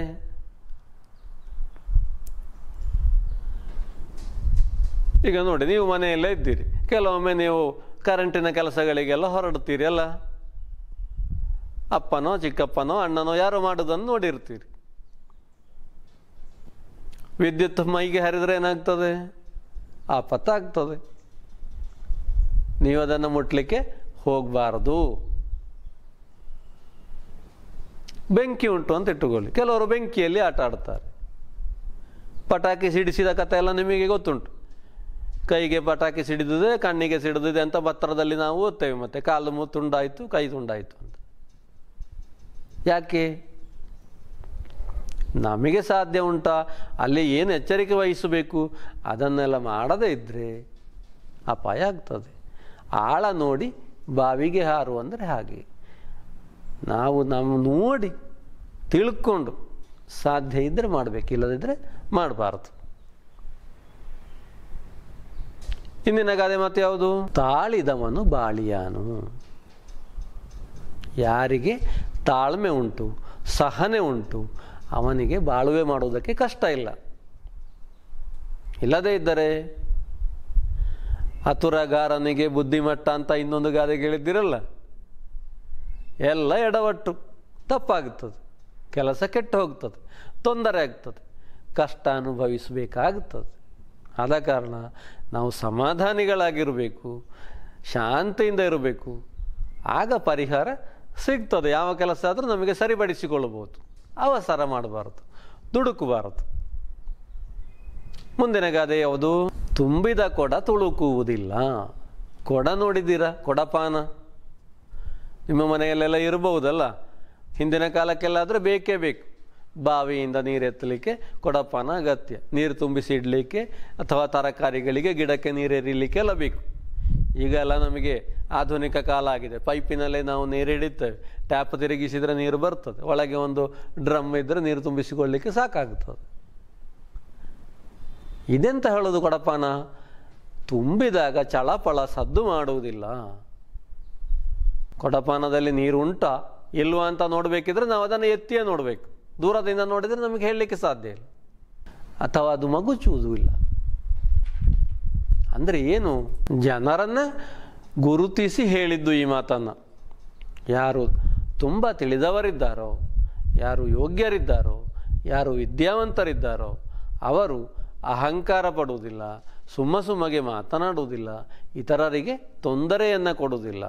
ಈಗ ನೋಡಿ ನೀವು ಮನೆಯಲ್ಲೇ ಇದ್ದೀರಿ ಕೆಲವೊಮ್ಮೆ ನೀವು ಕರೆಂಟಿನ ಕೆಲಸಗಳಿಗೆಲ್ಲ ಹೊರಡ್ತೀರಿ ಅಲ್ಲ ಅಪ್ಪನೋ ಚಿಕ್ಕಪ್ಪನೋ ಅಣ್ಣನೋ ಯಾರೋ ಮಾಡೋದನ್ನು ನೋಡಿರ್ತೀರಿ ವಿದ್ಯುತ್ ಮೈಗೆ ಹರಿದ್ರೆ ಏನಾಗ್ತದೆ ಆಪತ್ತಾಗ್ತದೆ ನೀವು ಅದನ್ನು ಮುಟ್ಲಿಕ್ಕೆ ಹೋಗಬಾರ್ದು ಬೆಂಕಿ ಉಂಟು ಅಂತ ಇಟ್ಟುಕೊಳ್ಳಿ ಕೆಲವರು ಬೆಂಕಿಯಲ್ಲಿ ಆಟ ಆಡ್ತಾರೆ ಪಟಾಕಿ ಸಿಡಿಸಿದ ಕಥೆ ಎಲ್ಲ ನಿಮಗೆ ಗೊತ್ತುಂಟು ಕೈಗೆ ಪಟಾಕಿ ಸಿಡಿದಿದೆ ಕಣ್ಣಿಗೆ ಸಿಡಿದಿದೆ ಅಂತ ಪತ್ರದಲ್ಲಿ ನಾವು ಓದ್ತೇವೆ ಮತ್ತೆ ಕಾಲು ಮು ತುಂಡಾಯಿತು ಕೈ ತುಂಡಾಯಿತು ಅಂತ ಯಾಕೆ ನಮಗೆ ಸಾಧ್ಯ ಉಂಟಾ ಅಲ್ಲಿ ಏನು ಎಚ್ಚರಿಕೆ ವಹಿಸಬೇಕು ಅದನ್ನೆಲ್ಲ ಮಾಡದೇ ಇದ್ದರೆ ಅಪಾಯ ಆಗ್ತದೆ ಆಳ ನೋಡಿ ಬಾವಿಗೆ ಹಾರು ಅಂದರೆ ಹಾಗೆ ನಾವು ನಮ್ಮ ನೋಡಿ ತಿಳ್ಕೊಂಡು ಸಾಧ್ಯ ಇದ್ದರೆ ಮಾಡಬೇಕು ಇಲ್ಲದಿದ್ದರೆ ಮಾಡಬಾರ್ದು ಇಂದಿನ ಗಾದೆ ಮಾತು ಯಾವುದು ತಾಳಿದವನು ಬಾಳಿಯಾನು ಯಾರಿಗೆ ತಾಳ್ಮೆ ಉಂಟು ಸಹನೆ ಉಂಟು ಅವನಿಗೆ ಬಾಳುವೆ ಮಾಡುವುದಕ್ಕೆ ಕಷ್ಟ ಇಲ್ಲ ಇಲ್ಲದೇ ಇದ್ದರೆ ಹತುರಗಾರನಿಗೆ ಬುದ್ಧಿಮಟ್ಟ ಅಂತ ಇನ್ನೊಂದು ಗಾದೆ ಕೇಳಿದ್ದಿರಲ್ಲ ಎಲ್ಲ ಎಡವಟ್ಟು ತಪ್ಪಾಗುತ್ತದೆ ಕೆಲಸ ಕೆಟ್ಟು ಹೋಗ್ತದೆ ತೊಂದರೆ ಆಗ್ತದೆ ಕಷ್ಟ ಅನುಭವಿಸಬೇಕಾಗುತ್ತದೆ ಆದ ಕಾರಣ ನಾವು ಸಮಾಧಾನಿಗಳಾಗಿರಬೇಕು ಶಾಂತಿಯಿಂದ ಇರಬೇಕು ಆಗ ಪರಿಹಾರ ಸಿಗ್ತದೆ ಯಾವ ಕೆಲಸ ಆದರೂ ನಮಗೆ ಸರಿಪಡಿಸಿಕೊಳ್ಳಬಹುದು ಅವಸರ ಮಾಡಬಾರದು ದುಡುಕಬಾರದು ಮುಂದಿನ ಗಾದೆ ಯಾವುದು ತುಂಬಿದ ಕೊಡ ತುಳುಕುವುದಿಲ್ಲ ಕೊಡ ನೋಡಿದ್ದೀರಾ ಕೊಡಪಾನ ನಿಮ್ಮ ಮನೆಯಲ್ಲೆಲ್ಲ ಇರಬಹುದಲ್ಲ ಹಿಂದಿನ ಕಾಲಕ್ಕೆಲ್ಲಾದರೆ ಬೇಕೇ ಬೇಕು ಬಾವಿಯಿಂದ ನೀರು ಎತ್ತಲಿಕ್ಕೆ ಕೊಡಪಾನ ಅಗತ್ಯ ನೀರು ತುಂಬಿಸಿ ಇಡಲಿಕ್ಕೆ ಅಥವಾ ತರಕಾರಿಗಳಿಗೆ ಗಿಡಕ್ಕೆ ನೀರು ಎರಿಲಿಕ್ಕೆ ಎಲ್ಲ ಬೇಕು ಈಗ ಎಲ್ಲ ನಮಗೆ ಆಧುನಿಕ ಕಾಲ ಆಗಿದೆ ಪೈಪಿನಲ್ಲೇ ನಾವು ನೀರು ಹಿಡಿತೇವೆ ಟ್ಯಾಪ್ ತಿರುಗಿಸಿದರೆ ನೀರು ಬರ್ತದೆ ಒಳಗೆ ಒಂದು ಡ್ರಮ್ ಇದ್ದರೆ ನೀರು ತುಂಬಿಸಿಕೊಳ್ಳಿಕ್ಕೆ ಸಾಕಾಗ್ತದೆ ಇದೆಂತ ಹೇಳೋದು ಕೊಡಪಾನ ತುಂಬಿದಾಗ ಚಳಪಳ ಸದ್ದು ಮಾಡುವುದಿಲ್ಲ ಕೊಡಪಾನದಲ್ಲಿ ನೀರು ಉಂಟಾ ಇಲ್ವಾ ಅಂತ ನೋಡಬೇಕಿದ್ರೆ ನಾವು ಅದನ್ನು ಎತ್ತಿಯೇ ನೋಡಬೇಕು ದೂರದಿಂದ ನೋಡಿದರೆ ನಮಗೆ ಹೇಳಲಿಕ್ಕೆ ಸಾಧ್ಯ ಇಲ್ಲ ಅಥವಾ ಅದು ಮಗುಚುವುದೂ ಇಲ್ಲ ಅಂದರೆ ಏನು ಜನರನ್ನು ಗುರುತಿಸಿ ಹೇಳಿದ್ದು ಈ ಮಾತನ್ನು ಯಾರು ತುಂಬ ತಿಳಿದವರಿದ್ದಾರೋ ಯಾರು ಯೋಗ್ಯರಿದ್ದಾರೋ ಯಾರು ವಿದ್ಯಾವಂತರಿದ್ದಾರೋ ಅವರು ಅಹಂಕಾರ ಪಡುವುದಿಲ್ಲ ಸುಮ್ಮ ಸುಮ್ಮಗೆ ಮಾತನಾಡುವುದಿಲ್ಲ ಇತರರಿಗೆ ತೊಂದರೆಯನ್ನು ಕೊಡುವುದಿಲ್ಲ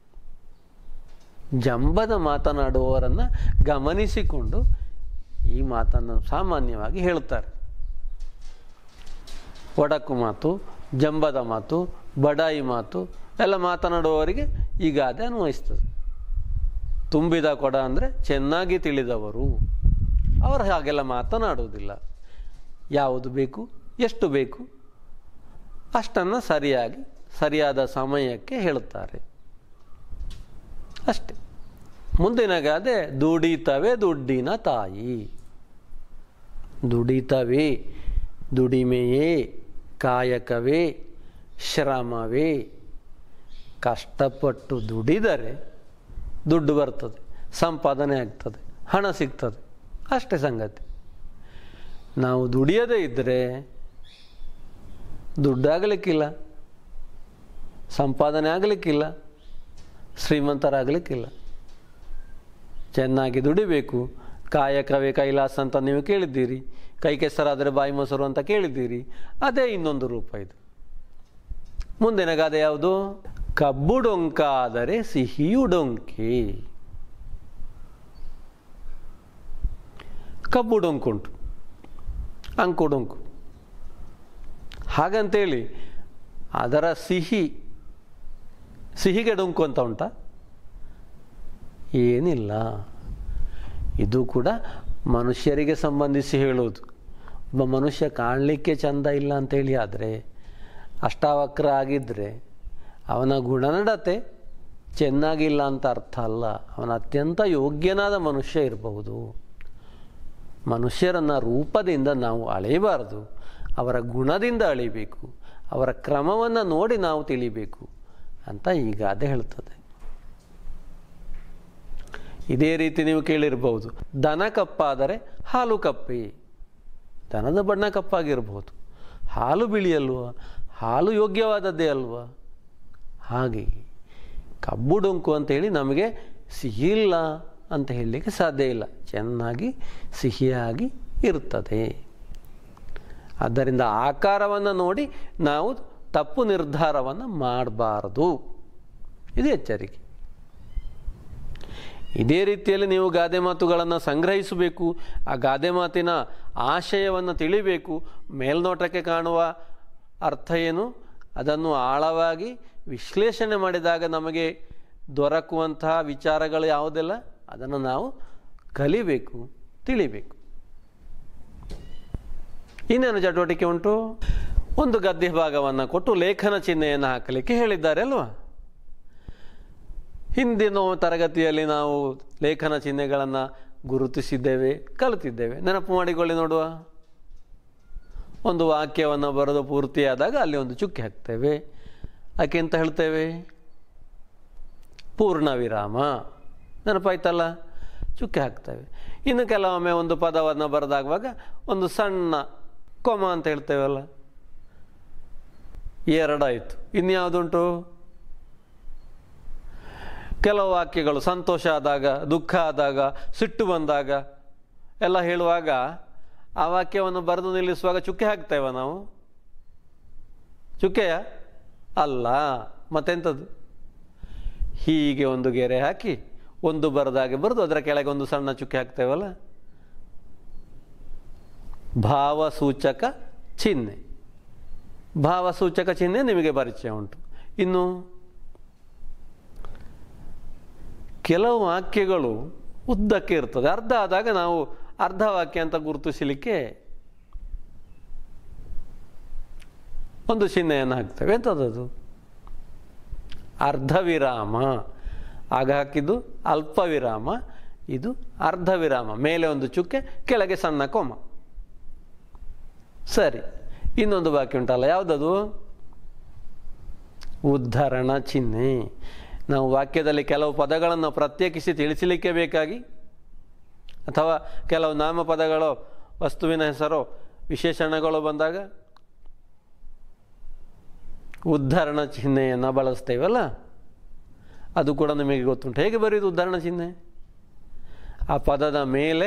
ಜಂಬದ ಮಾತನಾಡುವವರನ್ನು ಗಮನಿಸಿಕೊಂಡು ಈ ಮಾತನ್ನು ಸಾಮಾನ್ಯವಾಗಿ ಹೇಳುತ್ತಾರೆ ಒಡಕು ಮಾತು ಜಂಬದ ಮಾತು ಬಡಾಯಿ ಮಾತು ಎಲ್ಲ ಮಾತನಾಡುವವರಿಗೆ ಈ ಗಾದೆ ಅನ್ವಯಿಸ್ತದೆ ತುಂಬಿದ ಕೊಡ ಅಂದರೆ ಚೆನ್ನಾಗಿ ತಿಳಿದವರು ಅವರು ಹಾಗೆಲ್ಲ ಮಾತನಾಡುವುದಿಲ್ಲ ಯಾವುದು ಬೇಕು ಎಷ್ಟು ಬೇಕು ಅಷ್ಟನ್ನು ಸರಿಯಾಗಿ ಸರಿಯಾದ ಸಮಯಕ್ಕೆ ಹೇಳುತ್ತಾರೆ ಅಷ್ಟೆ ಮುಂದಿನ ಗಾದೆ ದುಡಿತವೇ ದುಡ್ಡಿನ ತಾಯಿ ದುಡಿತವೇ ದುಡಿಮೆಯೇ ಕಾಯಕವೇ ಶ್ರಮವೇ ಕಷ್ಟಪಟ್ಟು ದುಡಿದರೆ ದುಡ್ಡು ಬರ್ತದೆ ಸಂಪಾದನೆ ಆಗ್ತದೆ ಹಣ ಸಿಗ್ತದೆ ಅಷ್ಟೇ ಸಂಗತಿ ನಾವು ದುಡಿಯದೇ ಇದ್ದರೆ ದುಡ್ಡಾಗಲಿಕ್ಕಿಲ್ಲ ಸಂಪಾದನೆ ಆಗಲಿಕ್ಕಿಲ್ಲ ಶ್ರೀಮಂತರಾಗಲಿಕ್ಕಿಲ್ಲ ಚೆನ್ನಾಗಿ ದುಡಿಬೇಕು ಕಾಯಕವೇ ಕೈಲಾಸ ಅಂತ ನೀವು ಕೇಳಿದ್ದೀರಿ ಕೈ ಕೆಸರಾದರೆ ಬಾಯಿ ಮೊಸರು ಅಂತ ಕೇಳಿದ್ದೀರಿ ಅದೇ ಇನ್ನೊಂದು ರೂಪ ಇದು ಮುಂದಿನ ಗಾದೆ ಯಾವುದು ಕಬ್ಬು ಡೊಂಕಾದರೆ ಸಿಹಿಯು ಡೊಂಕಿ ಕಬ್ಬು ಡೊಂಕುಂಟು ಅಂಕು ಡೊಂಕು ಹಾಗಂತೇಳಿ ಅದರ ಸಿಹಿ ಸಿಹಿಗೆ ಡೊಂಕು ಅಂತ ಉಂಟಾ ಏನಿಲ್ಲ ಇದು ಕೂಡ ಮನುಷ್ಯರಿಗೆ ಸಂಬಂಧಿಸಿ ಹೇಳುವುದು ಒಬ್ಬ ಮನುಷ್ಯ ಕಾಣಲಿಕ್ಕೆ ಚಂದ ಇಲ್ಲ ಅಂತೇಳಿ ಆದರೆ ಅಷ್ಟಾವಕ್ರ ಆಗಿದ್ದರೆ ಅವನ ಗುಣನಡತೆ ಚೆನ್ನಾಗಿಲ್ಲ ಅಂತ ಅರ್ಥ ಅಲ್ಲ ಅವನ ಅತ್ಯಂತ ಯೋಗ್ಯನಾದ ಮನುಷ್ಯ ಇರಬಹುದು ಮನುಷ್ಯರನ್ನು ರೂಪದಿಂದ ನಾವು ಅಳೆಯಬಾರದು ಅವರ ಗುಣದಿಂದ ಅಳಿಬೇಕು ಅವರ ಕ್ರಮವನ್ನು ನೋಡಿ ನಾವು ತಿಳಿಬೇಕು ಅಂತ ಈಗ ಅದೇ ಹೇಳ್ತದೆ ಇದೇ ರೀತಿ ನೀವು ಕೇಳಿರ್ಬೋದು ದನ ಕಪ್ಪಾದರೆ ಹಾಲು ಕಪ್ಪಿ ದನದ ಬಣ್ಣ ಕಪ್ಪಾಗಿರ್ಬೋದು ಹಾಲು ಬಿಳಿ ಅಲ್ವಾ ಹಾಲು ಯೋಗ್ಯವಾದದ್ದೇ ಅಲ್ವಾ ಹಾಗೆ ಕಬ್ಬು ಡೊಂಕು ಅಂತೇಳಿ ನಮಗೆ ಸಿಹಿ ಇಲ್ಲ ಅಂತ ಹೇಳಲಿಕ್ಕೆ ಸಾಧ್ಯ ಇಲ್ಲ ಚೆನ್ನಾಗಿ ಸಿಹಿಯಾಗಿ ಇರುತ್ತದೆ ಆದ್ದರಿಂದ ಆಕಾರವನ್ನು ನೋಡಿ ನಾವು ತಪ್ಪು ನಿರ್ಧಾರವನ್ನು ಮಾಡಬಾರದು ಇದು ಎಚ್ಚರಿಕೆ ಇದೇ ರೀತಿಯಲ್ಲಿ ನೀವು ಗಾದೆ ಮಾತುಗಳನ್ನು ಸಂಗ್ರಹಿಸಬೇಕು ಆ ಗಾದೆ ಮಾತಿನ ಆಶಯವನ್ನು ತಿಳಿಬೇಕು ಮೇಲ್ನೋಟಕ್ಕೆ ಕಾಣುವ ಅರ್ಥ ಏನು ಅದನ್ನು ಆಳವಾಗಿ ವಿಶ್ಲೇಷಣೆ ಮಾಡಿದಾಗ ನಮಗೆ ದೊರಕುವಂತಹ ವಿಚಾರಗಳು ಯಾವುದೆಲ್ಲ ಅದನ್ನು ನಾವು ಕಲಿಬೇಕು ತಿಳಿಬೇಕು ಇನ್ನೇನು ಚಟುವಟಿಕೆ ಉಂಟು ಒಂದು ಗದ್ಯ ಭಾಗವನ್ನು ಕೊಟ್ಟು ಲೇಖನ ಚಿಹ್ನೆಯನ್ನು ಹಾಕಲಿಕ್ಕೆ ಹೇಳಿದ್ದಾರೆ ಅಲ್ವಾ ಹಿಂದಿನ ತರಗತಿಯಲ್ಲಿ ನಾವು ಲೇಖನ ಚಿಹ್ನೆಗಳನ್ನು ಗುರುತಿಸಿದ್ದೇವೆ ಕಲಿತಿದ್ದೇವೆ ನೆನಪು ಮಾಡಿಕೊಳ್ಳಿ ನೋಡುವ ಒಂದು ವಾಕ್ಯವನ್ನು ಬರೆದು ಪೂರ್ತಿಯಾದಾಗ ಅಲ್ಲಿ ಒಂದು ಚುಕ್ಕಿ ಹಾಕ್ತೇವೆ ಯಾಕೆ ಅಂತ ಹೇಳ್ತೇವೆ ಪೂರ್ಣ ವಿರಾಮ ನೆನಪಾಯ್ತಲ್ಲ ಚುಕ್ಕಿ ಹಾಕ್ತೇವೆ ಇನ್ನು ಕೆಲವೊಮ್ಮೆ ಒಂದು ಪದವನ್ನು ಬರೆದಾಗುವಾಗ ಒಂದು ಸಣ್ಣ ಕೊಮ ಅಂತ ಹೇಳ್ತೇವಲ್ಲ ಎರಡಾಯಿತು ಇನ್ಯಾವುದುಂಟು ಕೆಲವು ವಾಕ್ಯಗಳು ಸಂತೋಷ ಆದಾಗ ದುಃಖ ಆದಾಗ ಸಿಟ್ಟು ಬಂದಾಗ ಎಲ್ಲ ಹೇಳುವಾಗ ಆ ವಾಕ್ಯವನ್ನು ಬರೆದು ನಿಲ್ಲಿಸುವಾಗ ಚುಕ್ಕೆ ಹಾಕ್ತೇವ ನಾವು ಚುಕ್ಕೆಯ ಅಲ್ಲ ಮತ್ತೆಂಥದ್ದು ಹೀಗೆ ಒಂದು ಗೆರೆ ಹಾಕಿ ಒಂದು ಬರೆದಾಗೆ ಬರೆದು ಅದರ ಕೆಳಗೆ ಒಂದು ಸಣ್ಣ ಚುಕ್ಕೆ ಹಾಕ್ತೇವಲ್ಲ ಭಾವಸೂಚಕ ಚಿಹ್ನೆ ಭಾವಸೂಚಕ ಚಿಹ್ನೆ ನಿಮಗೆ ಪರಿಚಯ ಉಂಟು ಇನ್ನು ಕೆಲವು ವಾಕ್ಯಗಳು ಉದ್ದಕ್ಕೆ ಇರ್ತದೆ ಅರ್ಧ ಆದಾಗ ನಾವು ಅರ್ಧ ವಾಕ್ಯ ಅಂತ ಗುರುತಿಸಲಿಕ್ಕೆ ಒಂದು ಚಿಹ್ನೆಯನ್ನು ಹಾಕ್ತೇವೆ ಎಂಥದ್ದು ಅರ್ಧ ವಿರಾಮ ಆಗ ಹಾಕಿದ್ದು ಅಲ್ಪ ವಿರಾಮ ಇದು ಅರ್ಧ ವಿರಾಮ ಮೇಲೆ ಒಂದು ಚುಕ್ಕೆ ಕೆಳಗೆ ಸಣ್ಣ ಕೋಮ ಸರಿ ಇನ್ನೊಂದು ಬಾಕಿ ಉಂಟಲ್ಲ ಯಾವುದದು ಉದ್ಧರಣ ಚಿಹ್ನೆ ನಾವು ವಾಕ್ಯದಲ್ಲಿ ಕೆಲವು ಪದಗಳನ್ನು ಪ್ರತ್ಯೇಕಿಸಿ ತಿಳಿಸಲಿಕ್ಕೆ ಬೇಕಾಗಿ ಅಥವಾ ಕೆಲವು ನಾಮಪದಗಳು ವಸ್ತುವಿನ ಹೆಸರು ವಿಶೇಷಣಗಳು ಬಂದಾಗ ಉದ್ಧರಣ ಚಿಹ್ನೆಯನ್ನು ಬಳಸ್ತೇವಲ್ಲ ಅದು ಕೂಡ ನಿಮಗೆ ಗೊತ್ತುಂಟು ಹೇಗೆ ಬರೆಯುವುದು ಉದ್ಧರಣ ಚಿಹ್ನೆ ಆ ಪದದ ಮೇಲೆ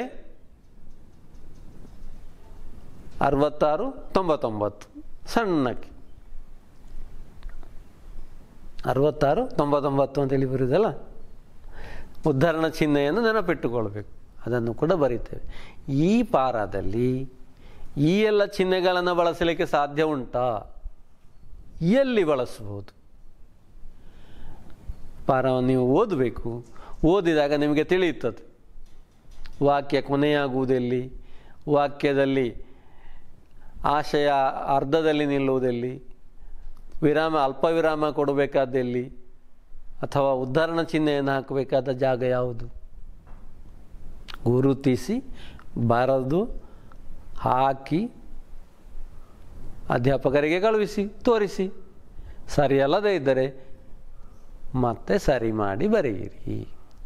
ಅರವತ್ತಾರು ತೊಂಬತ್ತೊಂಬತ್ತು ಸಣ್ಣಕ್ಕೆ ಅರವತ್ತಾರು ತೊಂಬತ್ತೊಂಬತ್ತು ಅಂತೇಳಿ ಬರುವುದಲ್ಲ ಉದ್ಧರಣ ಚಿಹ್ನೆಯನ್ನು ನೆನಪಿಟ್ಟುಕೊಳ್ಬೇಕು ಅದನ್ನು ಕೂಡ ಬರೀತೇವೆ ಈ ಪಾರದಲ್ಲಿ ಈ ಎಲ್ಲ ಚಿಹ್ನೆಗಳನ್ನು ಬಳಸಲಿಕ್ಕೆ ಸಾಧ್ಯ ಉಂಟಾ ಎಲ್ಲಿ ಬಳಸ್ಬೋದು ಪಾರವನ್ನು ನೀವು ಓದಬೇಕು ಓದಿದಾಗ ನಿಮಗೆ ತಿಳಿಯುತ್ತದೆ ವಾಕ್ಯ ಕೊನೆಯಾಗುವುದೆಲ್ಲಿ ವಾಕ್ಯದಲ್ಲಿ ಆಶಯ ಅರ್ಧದಲ್ಲಿ ನಿಲ್ಲುವುದೆಲ್ಲಿ ವಿರಾಮ ಅಲ್ಪ ವಿರಾಮ ಕೊಡಬೇಕಾದಲ್ಲಿ ಅಥವಾ ಉದ್ಧಾರಣ ಚಿಹ್ನೆಯನ್ನು ಹಾಕಬೇಕಾದ ಜಾಗ ಯಾವುದು ಗುರುತಿಸಿ ಬರೆದು ಹಾಕಿ ಅಧ್ಯಾಪಕರಿಗೆ ಕಳುಹಿಸಿ ತೋರಿಸಿ ಸರಿಯಲ್ಲದೇ ಇದ್ದರೆ ಮತ್ತೆ ಸರಿ ಮಾಡಿ ಬರೆಯಿರಿ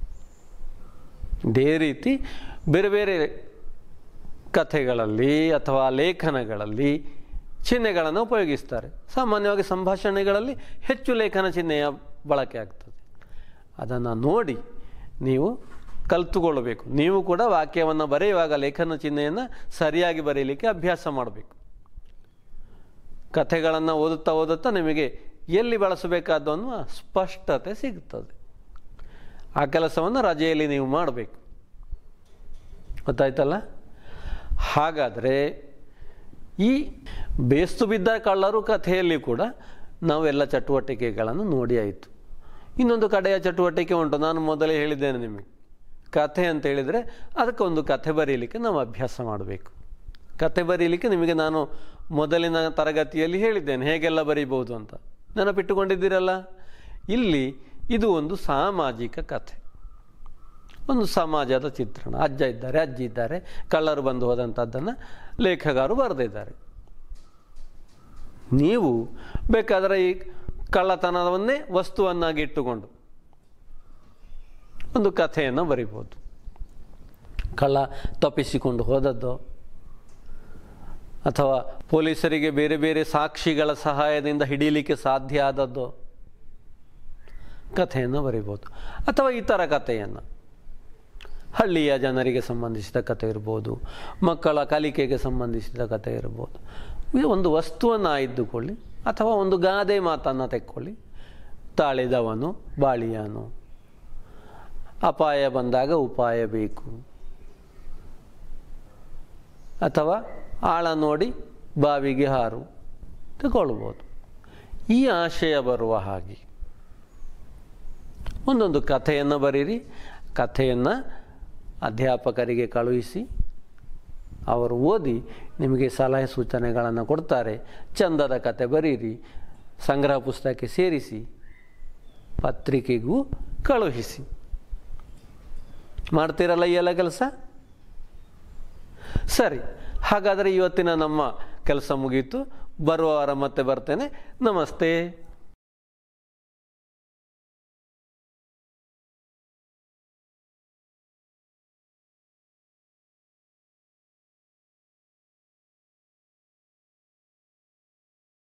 ಇದೇ ರೀತಿ ಬೇರೆ ಬೇರೆ ಕಥೆಗಳಲ್ಲಿ ಅಥವಾ ಲೇಖನಗಳಲ್ಲಿ ಚಿಹ್ನೆಗಳನ್ನು ಉಪಯೋಗಿಸ್ತಾರೆ ಸಾಮಾನ್ಯವಾಗಿ ಸಂಭಾಷಣೆಗಳಲ್ಲಿ ಹೆಚ್ಚು ಲೇಖನ ಚಿಹ್ನೆಯ ಬಳಕೆ ಆಗ್ತದೆ ಅದನ್ನು ನೋಡಿ ನೀವು ಕಲಿತುಕೊಳ್ಳಬೇಕು ನೀವು ಕೂಡ ವಾಕ್ಯವನ್ನು ಬರೆಯುವಾಗ ಲೇಖನ ಚಿಹ್ನೆಯನ್ನು ಸರಿಯಾಗಿ ಬರೀಲಿಕ್ಕೆ ಅಭ್ಯಾಸ ಮಾಡಬೇಕು ಕಥೆಗಳನ್ನು ಓದುತ್ತಾ ಓದುತ್ತಾ ನಿಮಗೆ ಎಲ್ಲಿ ಬಳಸಬೇಕಾದ್ದು ಅನ್ನುವ ಸ್ಪಷ್ಟತೆ ಸಿಗ್ತದೆ ಆ ಕೆಲಸವನ್ನು ರಜೆಯಲ್ಲಿ ನೀವು ಮಾಡಬೇಕು ಗೊತ್ತಾಯ್ತಲ್ಲ ಹಾಗಾದರೆ ಈ ಬೇಸ್ತು ಬಿದ್ದ ಕಳ್ಳರು ಕಥೆಯಲ್ಲಿ ಕೂಡ ನಾವೆಲ್ಲ ಚಟುವಟಿಕೆಗಳನ್ನು ನೋಡಿ ಆಯಿತು ಇನ್ನೊಂದು ಕಡೆಯ ಚಟುವಟಿಕೆ ಉಂಟು ನಾನು ಮೊದಲೇ ಹೇಳಿದ್ದೇನೆ ನಿಮಗೆ ಕಥೆ ಅಂತ ಹೇಳಿದರೆ ಅದಕ್ಕೆ ಒಂದು ಕಥೆ ಬರೀಲಿಕ್ಕೆ ನಾವು ಅಭ್ಯಾಸ ಮಾಡಬೇಕು ಕಥೆ ಬರೀಲಿಕ್ಕೆ ನಿಮಗೆ ನಾನು ಮೊದಲಿನ ತರಗತಿಯಲ್ಲಿ ಹೇಳಿದ್ದೇನೆ ಹೇಗೆಲ್ಲ ಬರೀಬಹುದು ಅಂತ ನೆನಪಿಟ್ಟುಕೊಂಡಿದ್ದೀರಲ್ಲ ಇಲ್ಲಿ ಇದು ಒಂದು ಸಾಮಾಜಿಕ ಕಥೆ ಒಂದು ಸಮಾಜದ ಚಿತ್ರಣ ಅಜ್ಜ ಇದ್ದಾರೆ ಅಜ್ಜಿ ಇದ್ದಾರೆ ಕಳ್ಳರು ಬಂದು ಹೋದಂಥದ್ದನ್ನು ಲೇಖಕರು ಬರೆದಿದ್ದಾರೆ ನೀವು ಬೇಕಾದರೆ ಈ ಕಳ್ಳತನವನ್ನೇ ವಸ್ತುವನ್ನಾಗಿ ಇಟ್ಟುಕೊಂಡು ಒಂದು ಕಥೆಯನ್ನು ಬರಿಬೋದು ಕಳ್ಳ ತಪ್ಪಿಸಿಕೊಂಡು ಹೋದದ್ದು ಅಥವಾ ಪೊಲೀಸರಿಗೆ ಬೇರೆ ಬೇರೆ ಸಾಕ್ಷಿಗಳ ಸಹಾಯದಿಂದ ಹಿಡೀಲಿಕ್ಕೆ ಸಾಧ್ಯ ಆದದ್ದು ಕಥೆಯನ್ನು ಬರಿಬೋದು ಅಥವಾ ಇತರ ಕಥೆಯನ್ನು ಹಳ್ಳಿಯ ಜನರಿಗೆ ಸಂಬಂಧಿಸಿದ ಕಥೆ ಇರ್ಬೋದು ಮಕ್ಕಳ ಕಲಿಕೆಗೆ ಸಂಬಂಧಿಸಿದ ಕಥೆ ಇರ್ಬೋದು ಇದು ಒಂದು ವಸ್ತುವನ್ನು ಆಯ್ದುಕೊಳ್ಳಿ ಅಥವಾ ಒಂದು ಗಾದೆ ಮಾತನ್ನು ತೆಕ್ಕೊಳ್ಳಿ ತಾಳಿದವನು ಬಾಳಿಯಾನು ಅಪಾಯ ಬಂದಾಗ ಉಪಾಯ ಬೇಕು ಅಥವಾ ಆಳ ನೋಡಿ ಬಾವಿಗೆ ಹಾರು ತಗೊಳ್ಬೋದು ಈ ಆಶಯ ಬರುವ ಹಾಗೆ ಒಂದೊಂದು ಕಥೆಯನ್ನು ಬರೀರಿ ಕಥೆಯನ್ನು ಅಧ್ಯಾಪಕರಿಗೆ ಕಳುಹಿಸಿ ಅವರು ಓದಿ ನಿಮಗೆ ಸಲಹೆ ಸೂಚನೆಗಳನ್ನು ಕೊಡ್ತಾರೆ ಚಂದದ ಕತೆ ಬರೀರಿ ಸಂಗ್ರಹ ಪುಸ್ತಕಕ್ಕೆ ಸೇರಿಸಿ ಪತ್ರಿಕೆಗೂ ಕಳುಹಿಸಿ ಮಾಡ್ತೀರಲ್ಲ ಈ ಎಲ್ಲ ಕೆಲಸ ಸರಿ ಹಾಗಾದರೆ ಇವತ್ತಿನ ನಮ್ಮ ಕೆಲಸ ಮುಗೀತು ಬರುವ ವಾರ ಮತ್ತೆ ಬರ್ತೇನೆ ನಮಸ್ತೆ